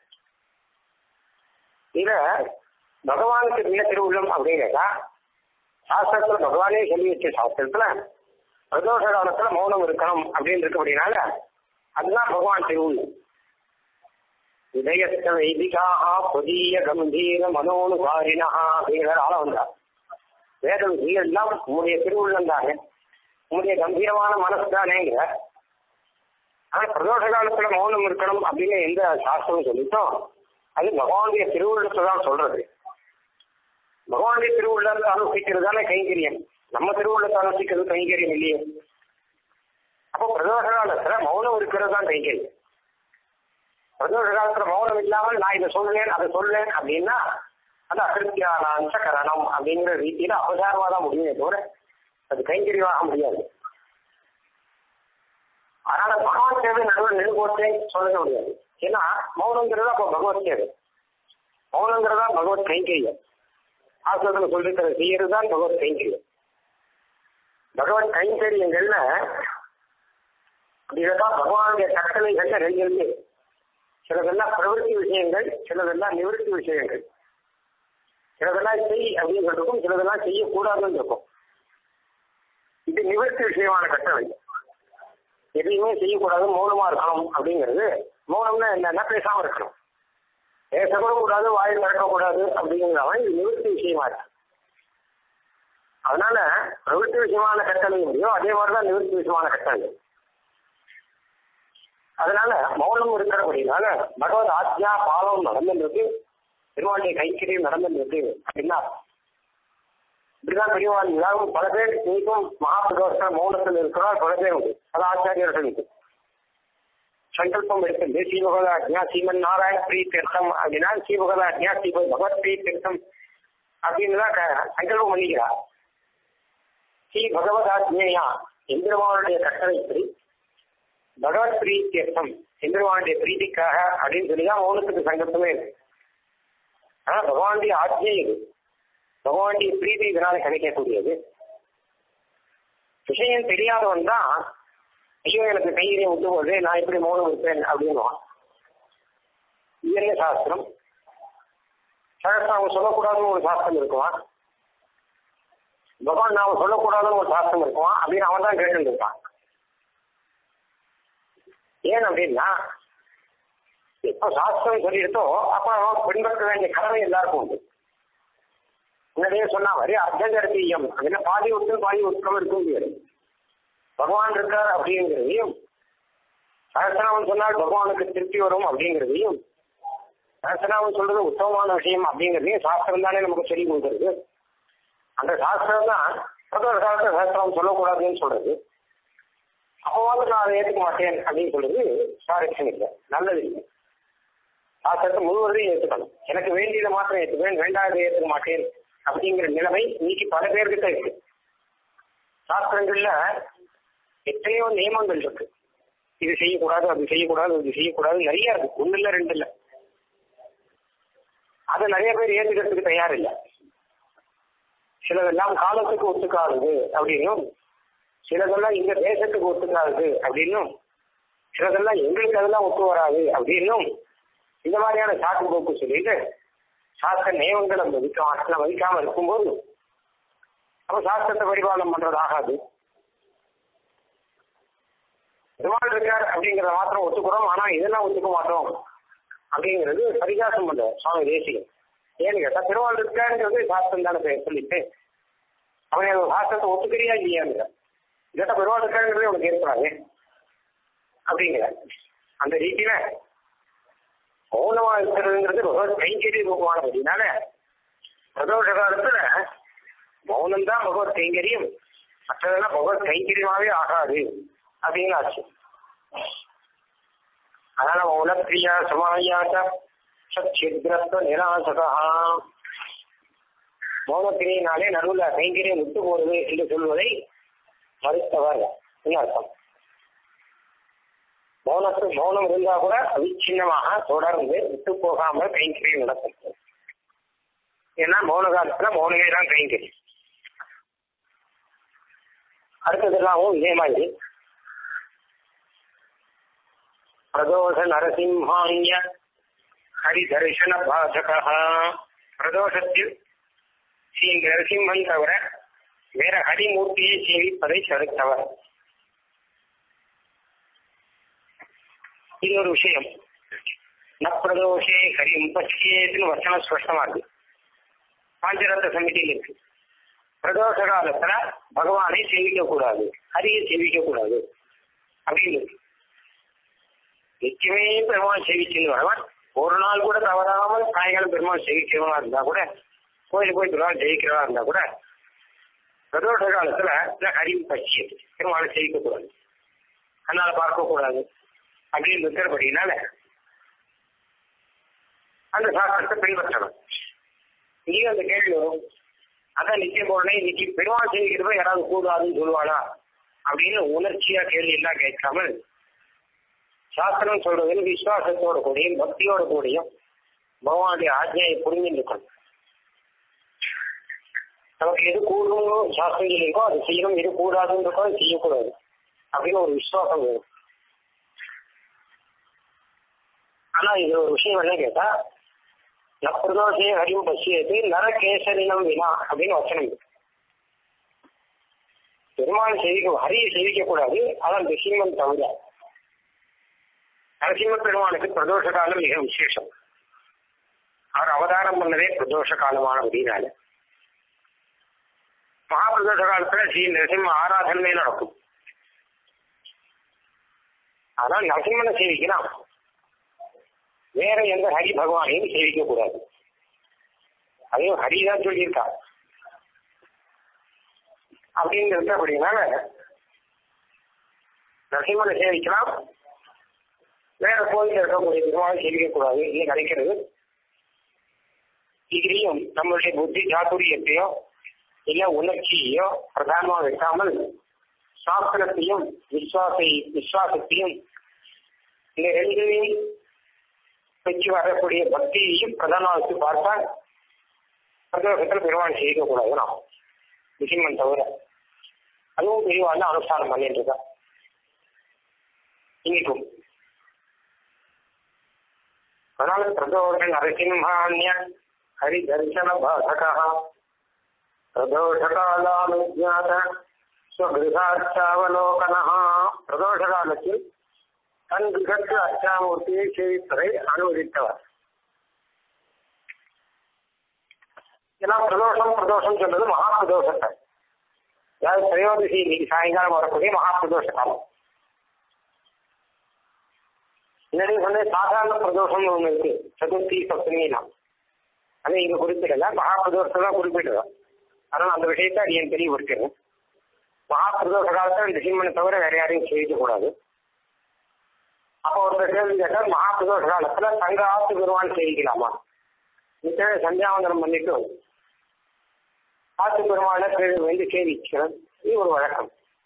[SPEAKER 1] இத பகவானுக்கு என்ன திருவுள்ளம் அப்படின்னு கேட்டா சாஸ்திரத்துல பகவானே சொல்லி வச்ச சாஸ்திரத்துல பிரதோஷ காலத்துல மௌனம் இருக்கணும் அப்படின்னு இருக்கு அப்படின்னால அதுதான் பகவான் திருவுள்ளம் இதயத்த வைதிகாக புதிய கம்பீர மனோனுகாரினா அப்படிங்கிற ஆள வந்தார் வேதம் எல்லாம் உங்களுடைய திருவுள்ளம் தானே உங்களுடைய கம்பீரமான மனசு தானேங்கிற ஆனா பிரதோஷ காலத்துல மௌனம் இருக்கணும் அப்படின்னு எந்த சாஸ்திரம் சொல்லிட்டோம் அது பகவானுடைய திருவுள்ளத்தை தான் சொல்றது பகவானுடைய திருவுள்ளத்தை ஆலோசிக்கிறது தானே கைங்கரியம் நம்ம திருவுள்ளத்தை ஆலோசிக்கிறது கைங்கரியம் இல்லையே அப்போ பிரதோஷ காலத்துல மௌனம் இருக்கிறது தான் கைங்கரியம் பிரதோஷ காலத்துல மௌனம் இல்லாமல் நான் இதை சொல்லேன் அதை சொல்லேன் அப்படின்னா அது அகிருத்தியான கரணம் அப்படிங்கிற ரீதியில அவசாரமா தான் முடியுமே தவிர அது கைங்கரியமாக முடியாது அதனால பகவான் சேவை நடுவில் நின்று சொல்லவே முடியாது ஏன்னா மௌனங்கிறதா அப்போ பகவத் சேவை மௌனங்கிறதா பகவத் கைங்கரியம் ஆசிரத்துல சொல்லித்தர செய்யறது தான் பகவத் கைங்கரியம் பகவத் கைங்கரியங்கள்ல இதுதான் பகவானுடைய கட்டளைகள்ல ரெண்டு இருக்கு சிலதெல்லாம் பிரவருத்தி விஷயங்கள் சிலதெல்லாம் நிவர்த்தி விஷயங்கள் சிலதெல்லாம் செய் அப்படின்னு சொல்லிருக்கும் சிலதெல்லாம் செய்யக்கூடாதுன்னு இருக்கும் இது நிவர்த்தி விஷயமான கட்டளை எதையுமே செய்யக்கூடாது மௌனமா இருக்கணும் அப்படிங்கிறது மௌனம்னா என்னன்னா பேசாம இருக்கணும் பேசக்கூட கூடாது வாயில் நடக்கக்கூடாது அப்படிங்கிறவன் இது நிவர்த்தி விஷயமா இருக்கு அதனால பிரவೃತ್ತಿ விஷயமான கட்டளை முடியோ அதே மாதிரிதான் நிவர்த்தி விஷயமான கட்டளை அதனால மௌனம் இருக்கிறபடினால பகவத் ஆத்யா பாலம் நடந்துருக்கு பெருமாளுடைய கைக்கிரியும் நடந்துருக்கு அப்படின்னா இப்படிதான் பெரியவாள் எல்லாரும் பல பேர் இன்னைக்கும் மகாபிரதோஷ மௌனத்தில் இருக்கிறார் பல பேர் உண்டு பல ஆச்சாரியர்களுக்கு சங்கல்பம் எடுக்கிறது ஸ்ரீபகவதாஜ்யா ஸ்ரீமன் நாராயண பிரி தீர்த்தம் அப்படின்னா ஸ்ரீபகவதாஜ்யா ஸ்ரீ பகவத் பிரி தீர்த்தம் அப்படின்னு தான் சங்கல்பம் பண்ணிக்கிறார் ஸ்ரீ பகவதாஜ்யா எந்திரமானுடைய கட்டளைப்படி பகவத் பிரீ தீர்த்தம் எந்திரமானுடைய பிரீதிக்காக அப்படின்னு சொல்லி தான் மௌனத்துக்கு சங்கல்பமே இருக்கு ஆனா பகவானுடைய ஆஜ்ஞை இது பகவானுடைய பிரீதி இதனால கிடைக்கக்கூடியது விஷயம் தெரியாதவன் தான் ஐயோ எனக்கு கையிலையும் விட்டு போது நான் எப்படி மௌனம் இருப்பேன் அப்படின்னுவான் இது என்ன சாஸ்திரம் சகஸ்திரம் அவங்க சொல்லக்கூடாதுன்னு ஒரு சாஸ்திரம் இருக்குவான் பகவான் நாம சொல்லக்கூடாதுன்னு ஒரு சாஸ்திரம் இருக்குவான் அப்படின்னு அவன் தான் கேட்டு இருப்பான் ஏன் அப்படின்னா இப்போ சாஸ்திரம் சொல்லியிருந்தோ அப்ப அவன் பின்பற்ற வேண்டிய கடமை எல்லாருக்கும் உண்டு முன்னாடியே சொன்னா வரி அர்த்தகர்த்தீயம் அப்படின்னா பாதி விட்டு பாதி உட்கம் இருக்க முடியாது பகவான் இருக்கார் அப்படிங்கிறதையும் சகசனாவன் சொன்னால் பகவானுக்கு திருப்தி வரும் அப்படிங்கிறதையும் சகசனாவன் சொல்றது உத்தமமான விஷயம் அப்படிங்கிறதையும் சாஸ்திரம் தானே நமக்கு சொல்லி கொடுக்குறது அந்த சாஸ்திரம் தான் பிரதோஷ காலத்துல சாஸ்திரம் சொல்லக்கூடாதுன்னு சொல்றது அப்போவாது நான் அதை ஏற்றுக்க மாட்டேன் அப்படின்னு சொல்றது சாரட்சம் இல்லை நல்லது இல்லை சாஸ்திரத்தை முழுவதையும் ஏற்றுக்கணும் எனக்கு வேண்டியதை மாத்திரம் ஏற்றுக்குவேன் வேண்டாததை ஏற்றுக்க மாட்டேன் அப்படிங்கிற நிலைமை இன்னைக்கு பல பேர்கிட்ட இருக்கு சாஸ்திரங்கள்ல எத்தனையோ நியமங்கள் இருக்கு இது செய்யக்கூடாது அது செய்யக்கூடாது இது செய்யக்கூடாது நிறைய இருக்கு ஒண்ணு இல்ல ரெண்டு இல்ல அதை நிறைய பேர் ஏத்துக்கிறதுக்கு தயார் இல்லை சிலதெல்லாம் காலத்துக்கு ஒத்துக்காதது அப்படின்னும் சிலதெல்லாம் இந்த தேசத்துக்கு ஒத்துக்காதது அப்படின்னும் சிலதெல்லாம் எங்களுக்கு அதெல்லாம் ஒத்து வராது அப்படின்னும் இந்த மாதிரியான சாக்கு போக்கு சொல்லிட்டு சாஸ்திர நியமங்களை மதிக்காம மதிக்காம இருக்கும்போது அப்ப சாஸ்திரத்தை பரிபாலனம் பண்றது ஆகாது பெருமாள் இருக்கார் அப்படிங்கிறத மாத்திரம் ஒத்துக்கிறோம் ஆனா இதெல்லாம் ஒத்துக்க மாட்டோம் அப்படிங்கிறது பரிகாசம் பண்ற சுவாமி தேசியம் ஏன்னு கேட்டா பெருமாள் இருக்காருங்கிறது சாஸ்திரம் தானே பேர் சொல்லிட்டு அவன் அந்த சாஸ்திரத்தை ஒத்துக்கிறியா இல்லையாங்கிற கேட்டா பெருமாள் இருக்காருங்கிறதே உனக்கு ஏற்படாது அப்படிங்கிற அந்த ரீதியில மௌனமா இருக்கிறதுங்கிறது பகவத் கைங்கரிய ரூபமான அப்படின்னால பிரதோஷ காலத்துல மௌனம் தான் பகவத் கைங்கரியம் மற்றதெல்லாம் பகவத் கைங்கரியமாவே ஆகாது அப்படின்னு ஆச்சு அதனால மௌனப்பிரியா சமாயாச்ச சச்சித்ரஸ்த நிராசகா மௌனப்பிரியினாலே நடுவில் கைங்கரியம் விட்டு போறது என்று சொல்வதை மறுத்தவர் என்ன அர்த்தம் மௌனத்து மௌனம் இருந்தா கூட அவிச்சின்னமாக தொடர்ந்து விட்டு போகாமல் கைங்கரியம் நடக்கும் ஏன்னா மௌன காலத்துல மௌனமே தான் கைங்கரியம் அடுத்ததெல்லாமும் இதே மாதிரி பிரதோஷ நரசிம்ஹாங்கிய ஹரிதர்ஷன பாசகா பிரதோஷத்தில் ஸ்ரீ நரசிம்மன் தவிர வேற ஹரிமூர்த்தியை சேவிப்பதை தடுத்தவர் இது ஒரு விஷயம் நப்பிரதோஷே ஹரிம் பச்சியேன்னு வச்சனம் ஸ்பஷ்டமா இருக்கு பாஞ்சரத்த சமிதியில் இருக்கு பிரதோஷ காலத்துல பகவானை சேவிக்க கூடாது ஹரியை சேவிக்க கூடாது அப்படின்னு இருக்கு நிச்சயமே பெருமாள் சேவிச்சுன்னு வரவன் ஒரு நாள் கூட தவறாமல் சாயங்காலம் பெருமாள் சேவிக்கிறவனா இருந்தா கூட கோயிலுக்கு போய் பெருமாள் ஜெயிக்கிறவா இருந்தா கூட பிரதோஷ காலத்துல இந்த ஹரி பச்சியது பெருமாளை சேவிக்க கூடாது அதனால பார்க்க கூடாது அப்படின்னு இருக்கிறபடினால அந்த சாஸ்திரத்தை பின்பற்றணும் இங்கேயும் அந்த கேள்வி வரும் அதான் நிச்சயம் போறனே இன்னைக்கு பெருமாள் சேவிக்கிறப்ப யாராவது கூடாதுன்னு சொல்லுவாளா அப்படின்னு உணர்ச்சியா கேள்வி எல்லாம் கேட்காமல் சாஸ்திரம் சொல்றது விசுவாசத்தோட கூடியும் பக்தியோட கூடியும் பகவானுடைய ஆஜ்ஞையை புரிஞ்சுருக்கணும் நமக்கு எது கூடுமோ சாஸ்திரம் இருக்கோ அது செய்யணும் எது கூடாதுன்னு இருக்கோ அது செய்யக்கூடாது அப்படின்னு ஒரு விசுவாசம் வேணும் ஆனா இது ஒரு விஷயம் என்ன கேட்டா நப்பிரதோஷே ஹரிம் பசியது நரகேசரினம் வினா அப்படின்னு வச்சனம் இருக்கு பெருமாள் செய்விக்க ஹரியை செய்விக்க கூடாது அதான் நரசிம்மன் தவிர நரசிம்ம பெருமானுக்கு பிரதோஷ காலம் மிக விசேஷம் அவர் அவதாரம் பண்ணதே பிரதோஷ காலமான அப்படின்னால மகாபிரதோஷ காலத்துல ஸ்ரீ நரசிம்ம ஆராதனை நடக்கும் ஆனால் நரசிம்மனை சேவிக்கலாம் வேற எந்த ஹரி பகவானையும் சேவிக்க கூடாது அதையும் ஹரிதான் சொல்லியிருக்கா அப்படின்னு இருக்க அப்படின்னால நரசிம்மனை சேவிக்கலாம் வேற கோயில் இருக்கக்கூடிய பெருமாளை சேவிக்க கூடாது இது கிடைக்கிறது இதுலயும் நம்மளுடைய புத்தி சாத்துரியத்தையோ இல்ல உணர்ச்சியையோ பிரதானமா வைக்காமல் சாஸ்திரத்தையும் விசுவாசை விசுவாசத்தையும் இந்த ரெண்டையும் வச்சு வரக்கூடிய பக்தியையும் பிரதானமா வச்சு பார்த்தால் பிரதோஷத்தில் பெருமாள் செய்யக்கூடாது நாம் நிசிம்மன் தவிர அதுவும் பெரியவாள் அனுஷ்டானம் பண்ணிட்டு இருக்கா இன்னைக்கும் அதனால பிரதோஷ நரசிம்ஹான்ய ஹரிதர்சன பாசகா பிரதோஷகாலானுஜாத ஸ்வகிருகாச்சாவலோகனா பிரதோஷ காலத்தில் தன் கிரகத்து அச்சாமூர்த்தியை சேவிப்பதை அனுமதித்தவர் ஏன்னா பிரதோஷம் பிரதோஷம் சொல்றது மகா பிரதோஷத்தை அதாவது திரையோதசி இன்னைக்கு சாயங்காலம் வரக்கூடிய மகா பிரதோஷ காலம் முன்னாடி வந்து சாதாரண பிரதோஷம்னு ஒண்ணு இருக்கு சதுர்த்தி சப்தமிலாம் அதை இங்க குறிப்பிடல மகா பிரதோஷத்தை தான் குறிப்பிடுறோம் அதனால அந்த விஷயத்தை அடியன் தெளிவுபடுத்துறேன் மகா பிரதோஷ காலத்தில் இந்த சிம்மனை தவிர வேற யாரையும் சேவிக்க கூடாது அப்போ ஒருத்தர் கேள்வி கேட்டால் மகா பிரதோஷ காலத்துல தங்க ஆத்து பெருமான் சேவிக்கலாமா நிச்சயம் சந்தியாவந்தனம் பண்ணிட்டு ஆத்து பெருமாளை வந்து சேவிக்கிறேன் இது ஒரு வழக்கம்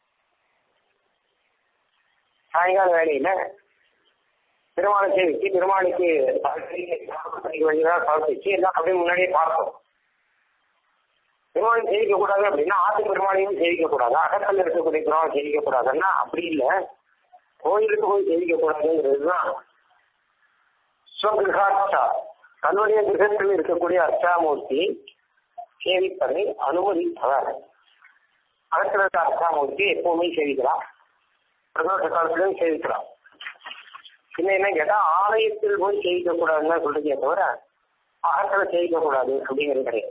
[SPEAKER 1] சாயங்கால வேலையில பெருமாளை சேவிச்சு பெருமாளுக்கு வழியாக சமர்ப்பிச்சு எல்லாம் அப்படியே முன்னாடியே பார்த்தோம் பெருமாளையும் சேவிக்க கூடாது அப்படின்னா ஆத்து பெருமாளையும் சேவிக்க கூடாது அகத்தில் இருக்கக்கூடிய பெருமாளை சேவிக்க கூடாதுன்னா அப்படி இல்லை கோயிலுக்கு போய் சேவிக்க கூடாதுங்கிறது தான் ஸ்வகிருஹாட்சா தன்னுடைய கிரகத்தில் இருக்கக்கூடிய அர்ச்சாமூர்த்தி சேவிப்பதை அனுமதித்தவர் அகத்தில் இருக்க அர்ச்சாமூர்த்தி எப்பவுமே சேவிக்கலாம் பிரதோஷ காலத்திலும் சேவிக்கலாம் பின்ன என்ன கேட்டா ஆலயத்தில் போய் சேவிக்க கூடாதுன்னு சொல்றீங்க தவிர அகத்தில் சேவிக்க கூடாது அப்படிங்கிறது கிடையாது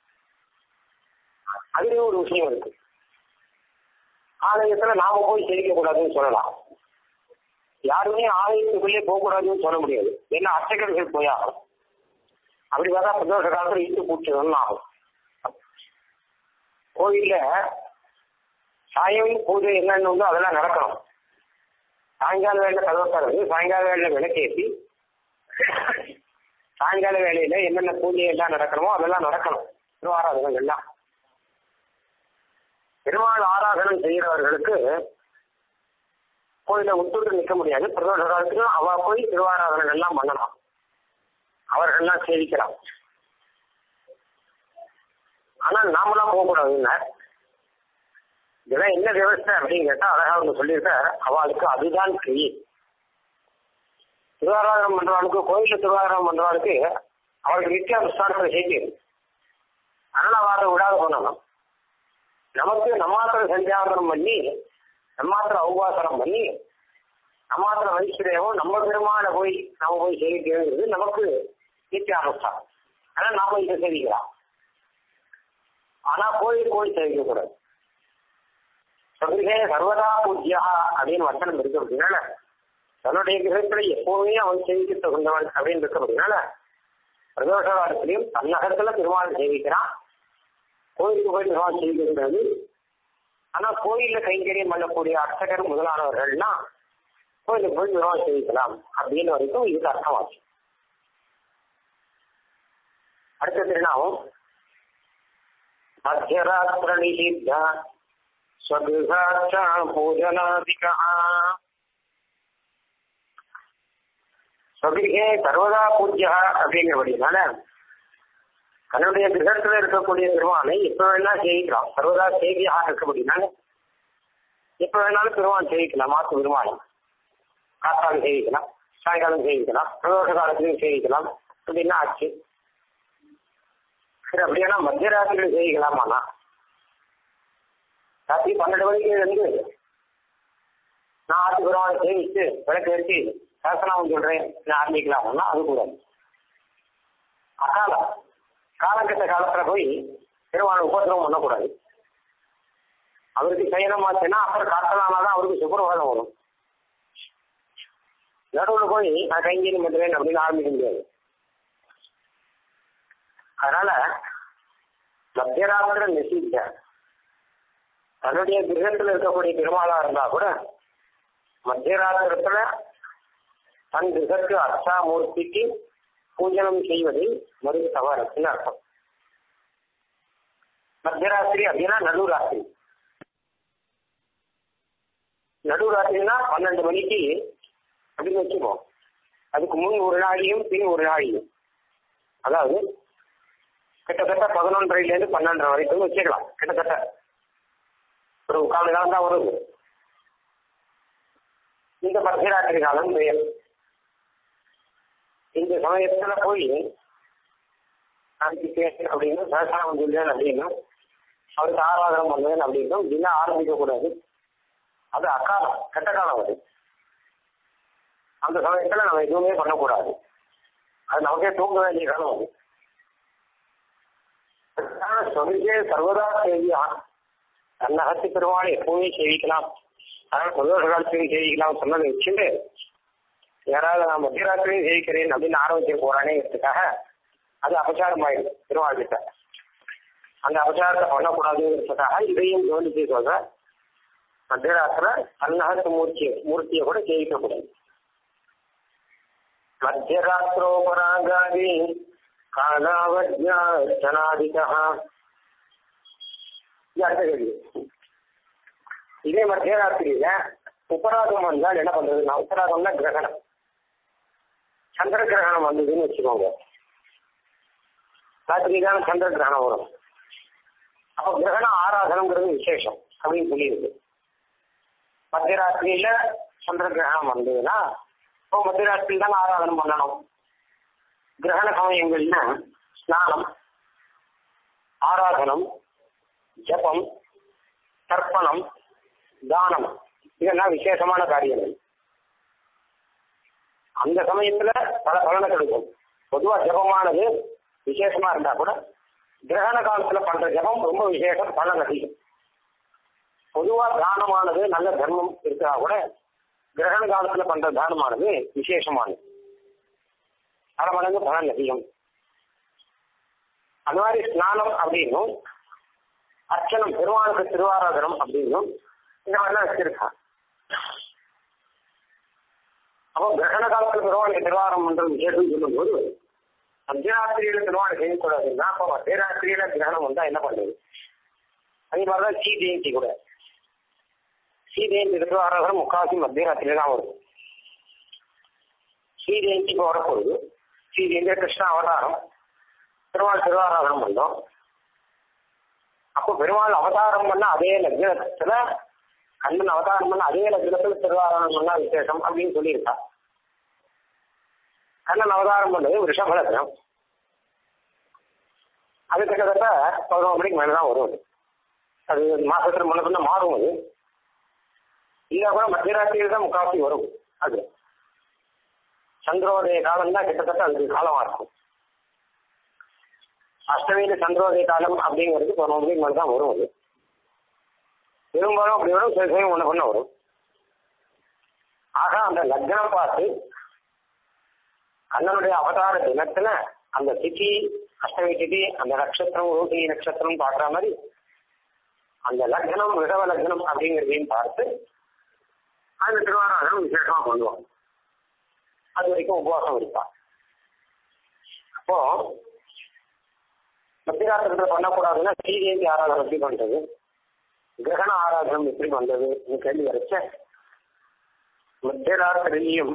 [SPEAKER 1] அதுலயும் ஒரு விஷயம் இருக்கு ஆலயத்துல நாம போய் சேவிக்க கூடாதுன்னு சொல்லலாம் யாருமே ஆலயத்துக்குள்ளே போகக்கூடாதுன்னு சொல்ல முடியாது ஏன்னா அர்ச்சகர்கள் போய் ஆகும் அப்படி பார்த்தா பிரதோஷ காலத்துல இட்டு பூச்சிடணும் ஆகும் கோயில்ல சாயம் பூஜை என்னென்ன உண்டோ அதெல்லாம் நடக்கணும் சாயங்கால வேலையில கதவத்தரது சாயங்கால வேலையில விளக்கேற்றி சாயங்கால வேலையில என்னென்ன பூஜை எல்லாம் நடக்கணுமோ அதெல்லாம் நடக்கணும் திருவாராதனம் எல்லாம் பெருமாள் ஆராதனம் செய்கிறவர்களுக்கு கோயில விட்டுட்டு நிற்க முடியாது பிரதோஷ காலத்துக்கு அவ போய் திருவாராதனம் எல்லாம் பண்ணலாம் அவர்கள்லாம் சேவிக்கலாம் ஆனால் நாமெல்லாம் போகக்கூடாதுங்க இதெல்லாம் என்ன விவசாய அப்படின்னு கேட்டா அழகா அவங்க சொல்லியிருக்க அவளுக்கு அதுதான் கிரி திருவாராதனம் பண்றவாளுக்கு கோயில திருவாராதனம் பண்றவாளுக்கு அவளுக்கு நித்தியானுஷ்டானத்தில் செய்யுது அதனால அவரை விடாத பண்ணணும் நமக்கு நம்மாத்திர சந்தியாவதனம் பண்ணி நம்மாத்திர உபாசனம் பண்ணி நம்மாத்திர வைஸ்வரேவம் நம்ம பெருமான போய் நம்ம போய் சேவிக்கிறது நமக்கு நித்தியானுஷ்டானம் ஆனால் நாம இதை சேவிக்கலாம் ஆனா கோயில் கோயில் சேவிக்கக்கூடாது சபரிகே சர்வதா பூஜ்யா அப்படின்னு வசனம் இருக்கு அப்படின்னால தன்னுடைய கிரகத்துல எப்பவுமே அவன் சேவிக்க தகுந்தவன் அப்படின்னு இருக்கு அப்படின்னால பிரதோஷ காலத்திலையும் தன்னகத்துல பெருமாள் சேவிக்கிறான் கோயிலுக்கு போய் பெருமாள் சேவிக்கிறது ஆனா கோயில்ல கைங்கரியம் பண்ணக்கூடிய அர்ச்சகர் முதலானவர்கள்னா கோயிலுக்கு போய் பெருமாள் சேவிக்கலாம் அப்படின்னு வரைக்கும் இதுக்கு அர்த்தமாச்சு அடுத்த திருநாவும் மத்தியராத்திர நிஷித்த ஸ்வகிருஹாச்ச பூஜனாதிகா ஸ்வகிருகே சர்வதா பூஜ்யா அப்படிங்கிறபடினால தன்னுடைய கிரகத்துல இருக்கக்கூடிய பெருமானை எப்ப வேணா ஜெயிக்கலாம் சர்வதா செய்தியா இருக்கபடினால எப்ப வேணாலும் பெருமான் ஜெயிக்கலாம் மாத்து பெருமாள் காத்தாலும் ஜெயிக்கலாம் சாயங்காலம் ஜெயிக்கலாம் பிரதோஷ காலத்திலையும் ஜெயிக்கலாம் அப்படின்னா ஆச்சு சரி அப்படியானா மத்தியராத்திரியில் ஜெயிக்கலாமாண்ணா ராத்திரி பன்னெண்டு மணிக்கு இருந்து நான் ஆத்து பெருமானை சேவிச்சு விளக்கு வச்சு சாசனாவும் சொல்றேன் நான் ஆரம்பிக்கலாம்னா அது கூடாது அகாலம் காலங்கட்ட காலத்துல போய் பெருமாள் உபதிரவம் பண்ணக்கூடாது அவருக்கு சயனம் ஆச்சுன்னா அப்புறம் காத்தலானாதான் அவருக்கு சுப்பிரபாதம் வரும் நடுவில் போய் நான் கைங்கேரி பண்ணுறேன் அப்படின்னு ஆரம்பிக்க முடியாது அதனால மத்தியராத்திர நிசித்த தன்னுடைய கிரகத்தில் இருக்கக்கூடிய பெருமாளா இருந்தா கூட மத்தியராத்திரத்துல தன் கிரகத்து அர்ச்சாமூர்த்திக்கு பூஜனம் செய்வதை மறுத்தவர்னு அர்த்தம் மத்தியராத்திரி அப்படின்னா நடுராத்திரி நடுராத்திரினா பன்னெண்டு மணிக்கு அப்படின்னு வச்சுப்போம் அதுக்கு முன் ஒரு நாளையும் பின் ஒரு நாளையும் அதாவது கிட்டத்தட்ட பதினொன்றரைலேருந்து பன்னெண்டரை வரைக்கும் வச்சுக்கலாம் கிட்டத்தட்ட ஒரு முக்கால் காலம் தான் வருது இந்த மத்தியராத்திரி காலம் பெயர் இந்த சமயத்துல போய் நாளைக்கு பேசுறேன் அப்படின்னு சகசாரம் சொல்றேன் அப்படின்னு அவருக்கு ஆராதனம் பண்ணுவேன் அப்படின்னு இப்படின்னா ஆரம்பிக்க கூடாது அது அக்காலம் கெட்ட காலம் அது அந்த சமயத்துல நம்ம எதுவுமே பண்ணக்கூடாது அது நமக்கே தூங்க வேண்டிய காலம் அது சொல்லிக்கே சர்வதா செய்தியா தன்னகத்து பெருமாளை எப்பவுமே சேவிக்கலாம் அதனால பிரதோஷ காலத்திலையும் சேவிக்கலாம் சொன்னதை வச்சுட்டு யாராவது நான் மத்தியராத்திரியும் ஜெயிக்கிறேன் அப்படின்னு ஆரம்பிச்சு போறானேங்கிறதுக்காக அது அபச்சாரம் ஆயிடும் திருவாள் கிட்ட அந்த அபச்சாரத்தை பண்ணக்கூடாதுங்கிறதுக்காக இதையும் கவனிச்சு சொல்ற மத்தியராத்திர அன்னகத்து மூர்த்தி மூர்த்தியை கூட ஜெயிக்கக்கூடாது மத்தியராத்திரோபராகாதி காலாவஜ்யா ஜனாதிகா அடுத்த கேள்வி இதே மத்தியராத்திரியில உபராகம் வந்தால் என்ன பண்றதுன்னா உபராகம்னா கிரகணம் சந்திர கிரகணம் வந்ததுன்னு வச்சுக்கோங்க ராத்திரி தானே சந்திர கிரகணம் வரும் அப்போ கிரகண ஆராதனங்கிறது விசேஷம் அப்படின்னு சொல்லியிருக்கு மத்தியராத்திரியில சந்திர கிரகணம் வந்ததுன்னா இப்போ மத்தியராத்திரி தான் ஆராதனம் பண்ணணும் கிரகண சமயங்கள்னா ஸ்நானம் ஆராதனம் ஜபம் தர்ப்பணம் தானம் இதெல்லாம் விசேஷமான காரியங்கள் அந்த சமயத்துல பல பலனை கிடைக்கும் பொதுவா ஜபமானது விசேஷமா இருந்தா கூட கிரகண காலத்துல பண்ற ஜபம் ரொம்ப விசேஷம் பலன் அதிகம் பொதுவா தானமானது நல்ல தர்மம் இருக்கா கூட கிரகண காலத்துல பண்ற தானமானது விசேஷமானது பல மடங்கு பலன் அதிகம் அந்த மாதிரி ஸ்நானம் அப்படின்னும் அர்ச்சனம் பெருமாளுக்கு திருவாராதனம் அப்படின்னும் இந்த மாதிரிலாம் வச்சிருக்கான் அப்போ கிரகண காலத்துல பெருமாளுக்கு திருவாரம் பண்றது விசேஷம் சொல்லும்போது மத்தியராத்திரியில திருவாரம் செய்யக்கூடாதுன்னா அப்போ மத்தியராத்திரியில கிரகணம் வந்தா என்ன பண்ணுது அதே மாதிரிதான் ஸ்ரீ ஜெயந்தி கூட ஸ்ரீ ஜெயந்தி திருவாராதனம் முக்காவாசி மத்தியராத்திரியில தான் வரும் ஸ்ரீ ஜெயந்தி இப்போ வரப்போகுது ஸ்ரீ ஜெயந்தி கிருஷ்ண அவதாரம் பெருமாள் திருவாராதனம் பண்ணோம் அப்போ பெருமாள் அவதாரம் பண்ண அதே லக்னத்துல கண்ணன் அவதாரம் பண்ண அதே லக்னத்துல திருவாராதனம் பண்ணா விசேஷம் அப்படின்னு சொல்லியிருக்கா கண்ணன் அவதாரம் பண்ணது ரிஷப லக்னம் அது கிட்டத்தட்ட பதினொன்று மணிக்கு மேலே தான் வரும் அது அது மாசத்துல முன்ன பின்ன மாறும் அது இல்லை கூட மத்தியராத்திரியில் தான் முக்காவாசி வரும் அது சந்திரோதய காலம் தான் கிட்டத்தட்ட அதுக்கு காலமா இருக்கும் அஷ்டமியில சந்திரோதய காலம் அப்படிங்கிறது பதினொன்று மணிக்கு மேலே தான் வரும் அது பெரும்பாலும் அப்படி வரும் சில சமயம் ஒன்று பண்ண வரும் ஆக அந்த லக்னம் பார்த்து கண்ணனுடைய அவதார தினத்துல அந்த திதி அஷ்டமி திதி அந்த நட்சத்திரம் ரோகிணி நட்சத்திரம் பார்க்குற மாதிரி அந்த லக்னம் ரிடவ லக்னம் அப்படிங்கிறதையும் பார்த்து அந்த திருவாராதனம் விசேஷமா பண்ணுவோம் அது வரைக்கும் உபவாசம் இருப்பான் அப்போ மத்தியராத்திரத்தில் பண்ணக்கூடாதுன்னா ஸ்ரீதேவி ஆராதனை எப்படி பண்றது கிரகண ஆராதனம் எப்படி பண்றது கேள்வி வரைச்ச மத்தியராத்திரியும்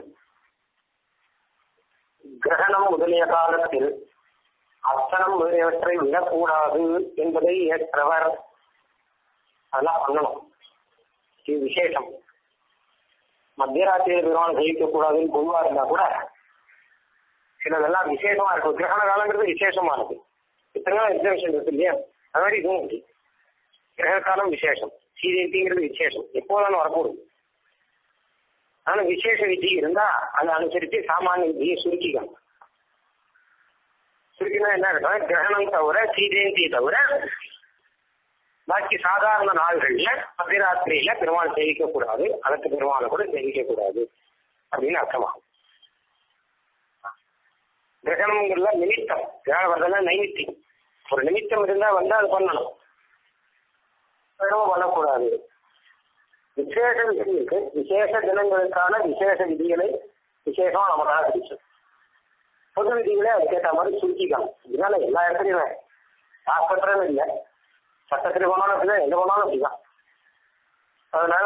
[SPEAKER 1] கிரகணம் முதலிய காலத்தில் அர்ச்சனம் முதலியவற்றை விடக்கூடாது என்பதை ஏற்றவர் அதெல்லாம் பண்ணணும் இது விசேஷம் மத்தியராத்திரியில் பெருமாள் ஜெயிக்கக்கூடாதுன்னு பொதுவா இருந்தா கூட சிலதெல்லாம் விசேஷமா இருக்கும் கிரகண காலங்கிறது விசேஷமா இருக்கு இத்தனை நாள் எக்ஸிபிஷன் இருக்கு இல்லையா அது மாதிரி இதுவும் இருக்கு கிரக காலம் விசேஷம் சீதேந்திங்கிறது விசேஷம் எப்போதான் வரக்கூடும் ஆனா விசேஷ விதி இருந்தா அதை அனுசரித்து சாமானிய விதியை சுருக்கிக்கணும் சுருக்கினா என்ன இருக்கும் கிரகணம் தவிர சீதேந்தியை தவிர பாக்கி சாதாரண நாள்கள்ல மத்தியராத்திரியில பெருமாள் சேவிக்க கூடாது அதற்கு பெருமாளை கூட சேவிக்க கூடாது அப்படின்னு அர்த்தமாகும் கிரகணம்ங்கிறத நிமித்தம் கிரகணம் வரதெல்லாம் நைமித்தி ஒரு நிமித்தம் இருந்தா வந்து அது பண்ணணும் பெருமை பண்ணக்கூடாது விசேஷ விதி இருக்கு விசேஷ தினங்களுக்கான விசேஷ விதிகளை விசேஷமா நமக்காக பிடிச்சோம் பொது விதிகளை அதுக்கேற்ற மாதிரி சுருக்கிக்கலாம் இதனால எல்லா இடத்துலையுமே சாஸ்திரத்துல இல்லை சட்டத்தில் போனாலும் அப்படிதான் எங்க போனாலும் அப்படிதான் அதனால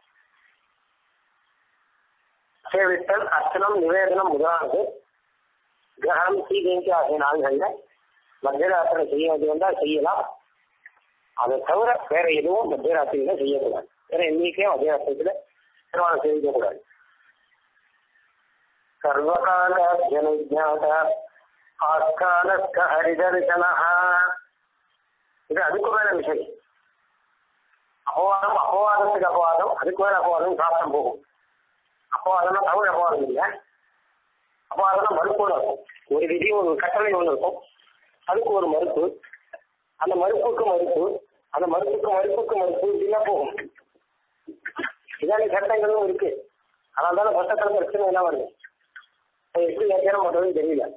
[SPEAKER 1] சேவித்தல் அர்ச்சனம் நிவேதனம் முதலானது கிரகணம் சீதேங்கி ஆகிய நாள்கள்ல மத்தியராத்திரி செய்ய வேண்டி வந்தா செய்யலாம் அதை தவிர வேற எதுவும் மத்தியராத்திரியில செய்யக்கூடாது வேற எண்ணிக்கையும் மத்தியராத்திரியில திருமணம் செய்யக்கூடாது சர்வகால ஜனஜாத ஆஸ்காலஸ்க ஹரிதர்சனா இது அதுக்கு மேல விஷயம் அபவாதம் அபவாதத்துக்கு அபவாதம் அதுக்கு மேல அபவாதம் சாப்பிடம் போகும் அபவாதம்னா தமிழ் அபவாதம் இல்லை அபவாதம்னா மறுப்பு இருக்கும் ஒரு விதி ஒரு கட்டளை ஒன்று இருக்கும் அதுக்கு ஒரு மறுப்பு அந்த மறுப்புக்கு மறுப்பு அந்த மறுப்புக்கு மறுப்புக்கு மறுப்பு இப்படிலாம் போகும் இதான சட்டங்களும் இருக்கு அதனால தானே சட்டத்தில் பிரச்சனை எல்லாம் வருது அது எப்படி வியாக்கியானம் பண்றதுன்னு தெரியல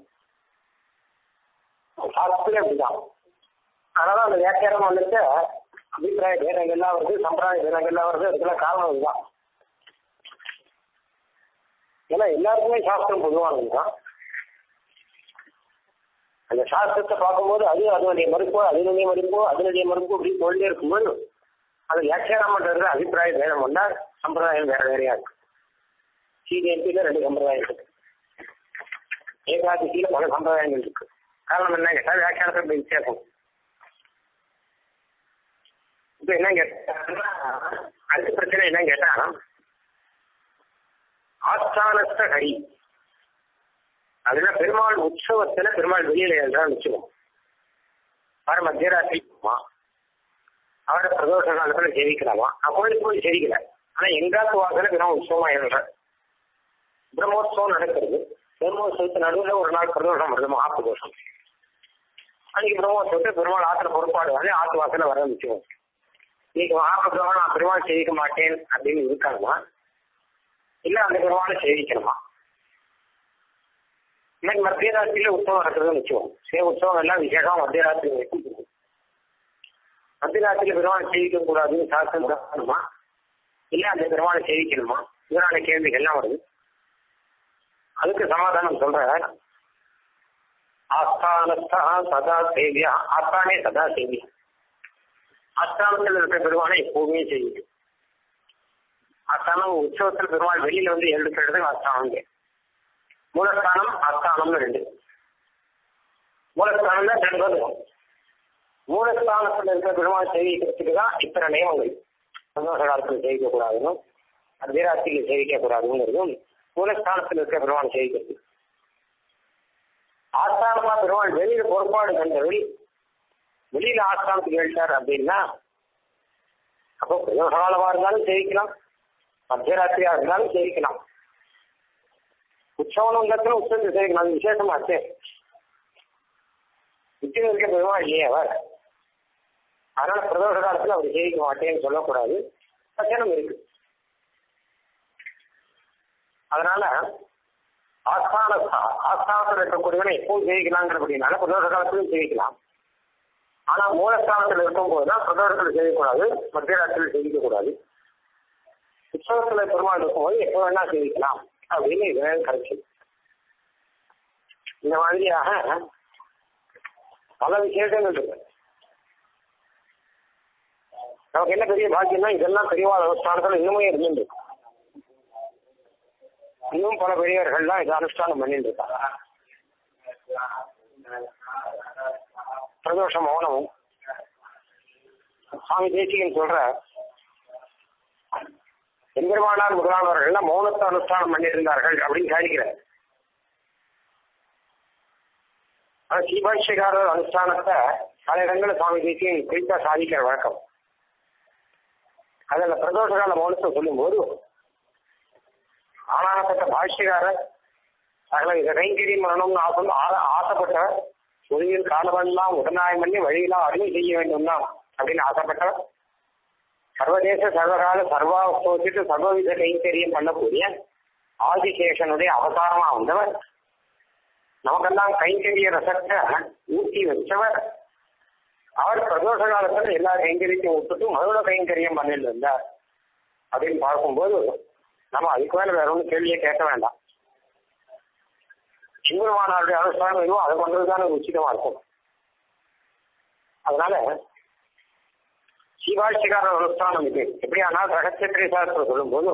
[SPEAKER 1] சாஸ்திரம் அப்படிதான் அதனால அந்த வியாக்கியானம் வந்துட்டு அபிப்பிராய பேதங்கள்லாம் வருது சம்பிரதாய பேதங்கள்லாம் வருது அதுக்கெல்லாம் காரணம் இதுதான் ஏன்னா எல்லாருக்குமே சாஸ்திரம் பொதுவானது தான் அந்த சாஸ்திரத்தை பார்க்கும்போது அது அதனுடைய மறுப்போ அதனுடைய மறுப்போ அதனுடைய மறுப்போ அப்படி போயிட்டே இருக்கும்போது அது வியாக்கியானம் பண்றது அபிப்பிராய பேதம் வந்தால் சம்பிரதாயம் வேற வேறையா இருக்கு சிடிஎன்பியில ரெண்டு சம்பிரதாயம் இருக்கு ஏகாதசியில பல சம்பிரதாயங்கள் இருக்கு காரணம் என்ன கேட்டா வியாக்கியானத்தில் வித்தியாசம் இப்ப என்ன கேட்டா அடுத்த பிரச்சனை என்ன கேட்டா ஆஸ்தானஸ்த ஹரி அதுல பெருமாள் உற்சவத்துல பெருமாள் வெளியில என்றால் நிச்சயம் வர மத்தியராத்திரி அவரை பிரதோஷ காலத்துல சேவிக்கலாமா கோயிலுக்கு போய் சேவிக்கல ஆனா எங்காத்து வாசல பெருமாள் உற்சவமா எழுற பிரம்மோத்சவம் நடக்கிறது பிரம்மோத்சவத்து நடுவில் ஒரு நாள் பிரதோஷம் வருது மகாபிரதோஷம் அன்னைக்கு பிரம்மோத்சவத்தை பெருமாள் ஆத்திர பொறுப்பாடு வந்து ஆத்து வாசல வர நிச்சயம் இன்னைக்கு மகாபிரதோஷம் நான் பெருமாள் சேவிக்க மாட்டேன் அப்படின்னு இருக்காங்களா இல்ல அந்த பெருமாளை சேவிக்கணுமா இன்னைக்கு மத்தியராத்திரியில உற்சவம் நடக்கிறது நிச்சயம் சே உற்சவம் எல்லாம் விசேஷம் மத்தியராத்திரி வரைக்கும் இருக்கும் மத்தியராத்திரியில பெருமாளை சேவிக்க கூடாதுன்னு சாஸ்திரம் சொல்லணுமா இல்ல அந்த பெருமாளை சேவிக்கணுமா இதனால கேள்விகள்லாம் வருது அதுக்கு சமாதானம் சொல்ற ஆஸ்தானஸ்தா சதா சேவியா ஆஸ்தானே சதா சேவியா ஆஸ்தானத்தில் இருக்கிற பெருமாளை எப்போதுமே செய்யுது ஆஸ்தானம் உற்சவத்தில் பெருமாள் வெளியில வந்து எழுதுக்கிறது ஆஸ்தானம் மூலஸ்தானம் ஆஸ்தானம்னு ரெண்டு மூலஸ்தானம் தான் ரெண்டு வரும் மூலஸ்தானத்தில் இருக்கிற பெருமாள் சேவிக்கிறதுக்கு தான் இத்தனை நியமங்கள் சந்தோஷ காலத்தில் சேவிக்க கூடாதுன்னு அர்த்தராத்திரியில் சேவிக்க கூடாதுங்கிறதும் மூலஸ்தானத்தில் இருக்கிற பெருமாள் சேவிக்கிறது ஆஸ்தானமா பெருமாள் வெளியில பொறுப்பாடு கண்டவள் வெளியில ஆஸ்தானத்துக்கு எழுத்தார் அப்படின்னா அப்போ பிரதோஷ காலமா இருந்தாலும் சேவிக்கலாம் மத்தியராத்திரியா இருந்தாலும் சேவிக்கலாம் உற்சவம் இடத்துல உற்சவத்தை சேவிக்கலாம் அது விசேஷமா இருக்கே நிச்சயம் இருக்க பெருமாள் இல்லையே அவர் அதனால பிரதோஷ காலத்துல அவர் சேவிக்க மாட்டேன்னு சொல்லக்கூடாது வச்சனம் இருக்கு அதனால ஆஸ்தான ஆஸ்தானத்தில் இருக்கக்கூடியவனை எப்பவும் சேவிக்கலாங்கிறபடினால பிரதோஷ காலத்திலும் சேவிக்கலாம் ஆனா மூலஸ்தானத்தில் இருக்கும்போது தான் பிரதோஷத்தில் செய்யக்கூடாது மத்தியராத்திரியில் சேவிக்கக்கூடாது உற்சவத்துல பெருமாள் இருக்கும்போது எப்போ வேணா சேவிக்கலாம் அப்படின்னு இது கருத்து இந்த மாதிரியாக பல விசேஷங்கள் இருக்கு நமக்கு என்ன பெரிய பாக்கியம்னா இதெல்லாம் பெரியவாள் அனுஷ்டானத்தில் இன்னுமே இருந்துட்டு இன்னும் பல பெரியவர்கள்லாம் இதை அனுஷ்டானம் பண்ணிட்டு இருக்காங்க பிரதோஷ மௌனமும் சுவாமி தேசிகன் சொல்ற எம்பெருமானார் முதலானவர்கள் மௌனத்தை அனுஷ்டானம் பண்ணியிருந்தார்கள் அப்படின்னு சாதிக்கிறார் ஆனா சீபாட்சியக்காரர் அனுஷ்டானத்தை பல இடங்களில் சுவாமி தேசிகன் குறிப்பா சாதிக்கிற வழக்கம் அதில் பிரதோஷ கால மௌனத்தை சொல்லும்போது ஆனானப்பட்ட பாஷ்யக்காரர் சகல இதை கைங்கரியம் பண்ணணும்னு ஆசை ஆசைப்பட்டவர் ஒளியில் காலமெல்லாம் உடனாயம் பண்ணி வழியெல்லாம் அருமை செய்ய வேண்டும் தான் அப்படின்னு ஆசைப்பட்டவர் சர்வதேச சர்வகால சர்வாவஸ்தோத்திட்டு சர்வவித கைங்கரியம் பண்ணக்கூடிய ஆதிசேஷனுடைய அவதாரமா வந்தவர் நமக்கெல்லாம் கைங்கரிய ரசத்தை ஊட்டி வச்சவர் அவர் பிரதோஷ காலத்துல எல்லா கைங்கரியத்தையும் விட்டுட்டு மறுபடியும் கைங்கரியம் பண்ணிட்டு இருந்தார் அப்படின்னு பார்க்கும்போது நம்ம அதுக்கு மேல வேற ஒன்றும் கேள்வியை கேட்க வேண்டாம் சிவருமானாருடைய அனுஷ்டானம் எதுவும் அதை பண்றதுதானே உச்சிதமா இருக்கும் அதனால சிவாட்சிகாரர் அனுஷ்டானம் இது எப்படியானால் ரகசியத்திரை சாஸ்திரம் சொல்லும்போது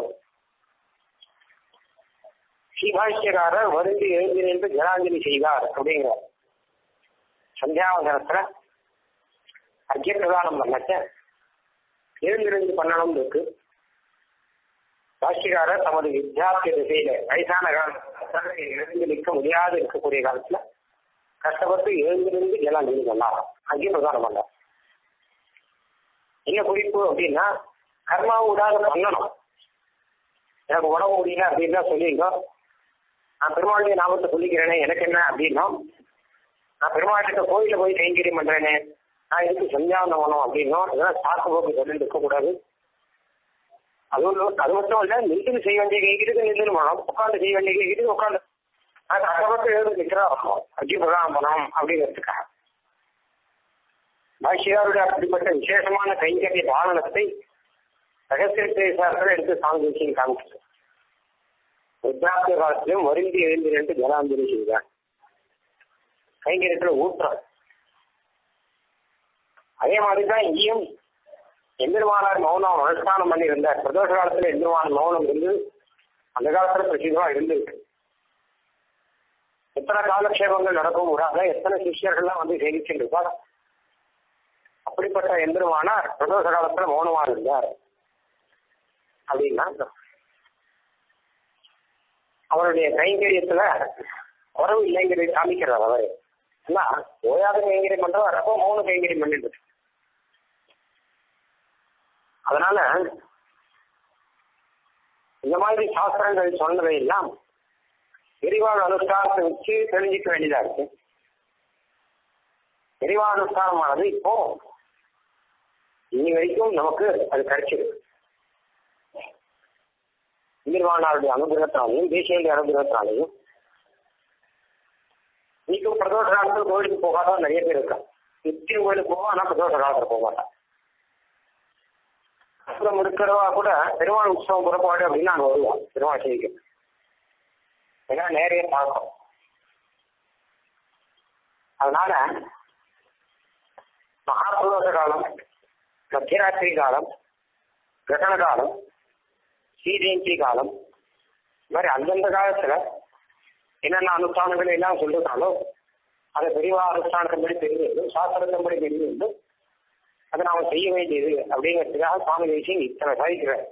[SPEAKER 1] சிவாட்சியக்காரர் வருந்தி எழுதி நின்று ஜலாஞ்சலி செய்தார் அப்படிங்கிறார் சந்தியாவதனத்துல அர்க்கிய பிரதானம் பண்ணச்ச எழுந்திருந்து பண்ணணும் இருக்கு பாஷ்யக்காரர் தமது வித்தியார்த்திய திசையில வயசான காலத்துல எழுந்து நிற்க முடியாது இருக்கக்கூடிய காலத்துல கஷ்டப்பட்டு எழுந்திருந்து ஜலாஞ்சலி பண்ணார் அர்க்கிய பிரதானம் பண்ணார் என்ன குறிப்பு அப்படின்னா கர்மாவை விடாத பண்ணணும் எனக்கு உடம்பு முடியல அப்படின்னு தான் சொல்லியிருந்தோம் நான் பெருமாளுடைய நாமத்தை சொல்லிக்கிறேனே எனக்கு என்ன அப்படின்னா நான் பெருமாளுக்கு கோயில போய் கைங்கரியம் பண்றேனே நான் இதுக்கு சஞ்சாவனம் பண்ணணும் அப்படின்னும் இதெல்லாம் சாக்கு போக்கு சொல்லிட்டு இருக்கக்கூடாது அது ஒன்று அது மட்டும் இல்ல நின்று செய்ய வேண்டிய கைக்கிட்டு நின்று பண்ணணும் உட்காந்து செய்ய வேண்டிய கைக்கிட்டு உட்காந்து நான் கஷ்டப்பட்டு எழுந்து நிற்கிறா வரணும் அஜி பிரதானம் பண்ணணும் அப்படிங்கிறதுக்காக பாஷியாருடைய அப்படிப்பட்ட விசேஷமான கைங்கரிய பாலனத்தை ரகசியத்தை சாஸ்திரம் எடுத்து சாமி காமிக்கிறது வித்யார்த்த காலத்திலும் வருந்தி எழுந்து நின்று ஜலாஞ்சலி செய்தார் கைங்கரியத்துல ஊற்றம் அதே மாதிரிதான் இங்கேயும் எம்பெருமானார் மௌனம் அனுஷ்டானம் பண்ணி இருந்தார் பிரதோஷ காலத்துல எம்பெருமான் மௌனம் இருந்து அந்த காலத்துல பிரசிதமா இருந்திருக்கு எத்தனை காலக்ஷேபங்கள் நடக்கும் விடாத எத்தனை சிஷ்யர்கள்லாம் வந்து சேவிச்சுருப்பார் அப்படிப்பட்ட எம்பெருமானார் பிரதோஷ காலத்துல மௌனமா இருந்தார் அப்படின்னா அவருடைய கைங்கரியத்துல குறவு இல்லைங்கிறதை காமிக்கிறார் அவரு என்ன ஓயாத கைங்கரியம் பண்றவர் அப்போ மௌன கைங்கரியம் பண்ணிட்டு அதனால இந்த மாதிரி சாஸ்திரங்கள் சொன்னதை எல்லாம் விரிவான அனுஷ்டானத்தை வச்சு தெரிஞ்சுக்க வேண்டியதா இருக்கு விரிவான அனுஷ்டானமானது இப்போ இனி வரைக்கும் நமக்கு அது கிடைச்சிருக்கு நிர்வாணாருடைய அனுகிரகத்தினாலையும் தேசியனுடைய அனுகிரகத்தினாலையும் இன்னைக்கும் பிரதோஷ காலத்தில் கோயிலுக்கு போகாத நிறைய பேர் இருக்காங்க நித்தியம் கோயிலுக்கு போவோம் ஆனால் பிரதோஷ காலத்தில் போக மாட்டான் அப்புறம் இருக்கிறவா கூட பெருமாள் உற்சவம் புறப்பாடு அப்படின்னு நாங்கள் வருவோம் பெருமாள் செய்திக்கு ஏன்னா நேரைய பார்க்கணும் அதனால மகாபிரதோஷ காலம் மத்தியராத்திரி காலம் கிரகண காலம் ஸ்ரீஜெயந்தி காலம் இந்த மாதிரி அந்தந்த காலத்துல என்னென்ன அனுஷ்டானங்கள் எல்லாம் சொல்லிருக்காங்களோ அதை பெரியவா அனுஷ்டானத்தின்படி தெரிஞ்சது சாஸ்திரத்தின்படி தெரிஞ்சது அதை நாம செய்ய வேண்டியது அப்படிங்கிறதுக்காக சுவாமி தேசியம் இத்தனை சாதிக்கிறார்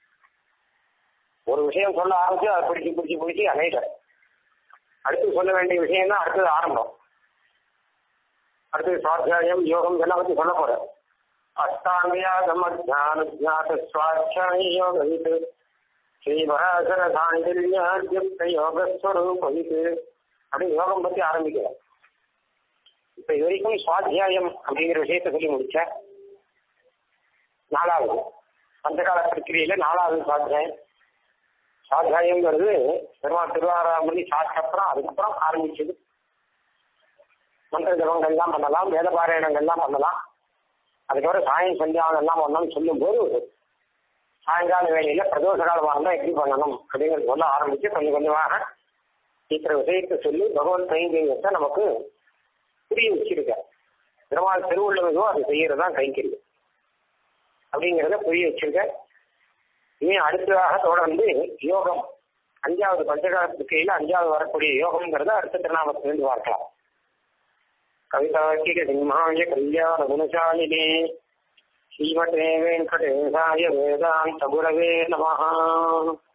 [SPEAKER 1] ஒரு விஷயம் சொல்ல ஆரம்பிச்சு அதை பிடிச்சி பிடிச்சி பிடிச்சி அணையிட்டார் அடுத்து சொல்ல வேண்டிய விஷயம் தான் அடுத்தது ஆரம்பம் அடுத்தது சுவாத்தியாயம் யோகம் இதெல்லாம் பத்தி சொல்ல போறார் அஷ்டாங்கியாகம் அஜான ஜாத சுவாத்தியாய யோக இது ஸ்ரீமராசர சாண்டில்யாத்யுக்த யோகஸ்வரூபம் இது அப்படின்னு யோகம் பத்தி ஆரம்பிக்கிறார் இப்ப இது வரைக்கும் சுவாத்தியாயம் அப்படிங்கிற விஷயத்த சொல்லி முடிச்ச நாலாவது பஞ்சகால பிரக்கிரியில நாலாவது சுவாத்தியாயம் சுவாத்தியாயங்கிறது பெருமாள் திருவாராம் பண்ணி சாப்பிட்ட அப்புறம் அதுக்கப்புறம் ஆரம்பிச்சது மந்திர ஜபங்கள்லாம் பண்ணலாம் வேத பாராயணங்கள்லாம் பண்ணலாம் அதுக்கப்புறம் சாயம் சந்தியானம் எல்லாம் பண்ணணும்னு சொல்லும்போது சாயங்கால வேலையில பிரதோஷ காலமாக இருந்தால் எப்படி பண்ணணும் அப்படிங்கிறது சொல்ல ஆரம்பிச்சு கொஞ்சம் கொஞ்சமாக இத்தனை விஷயத்தை சொல்லி பகவத் கைங்கரியத்தை நமக்கு புரிய வச்சிருக்க பெருமாள் திருவள்ளுவதோ அது செய்யறது தான் கைங்கரியம் அப்படிங்கிறத புரிய வச்சிருக்க இனி அடுத்ததாக தொடர்ந்து யோகம் அஞ்சாவது பஞ்சகாலத்துக்கையில் அஞ்சாவது வரக்கூடிய யோகம்ங்கிறத அடுத்த திருநாமத்திலிருந்து பார்க்கலாம் கவிதாக்கிக சிம்மாய கல்யாண குணசாலினே ஸ்ரீமதே வெங்கடேசாய வேதாந்த குரவே நமஹா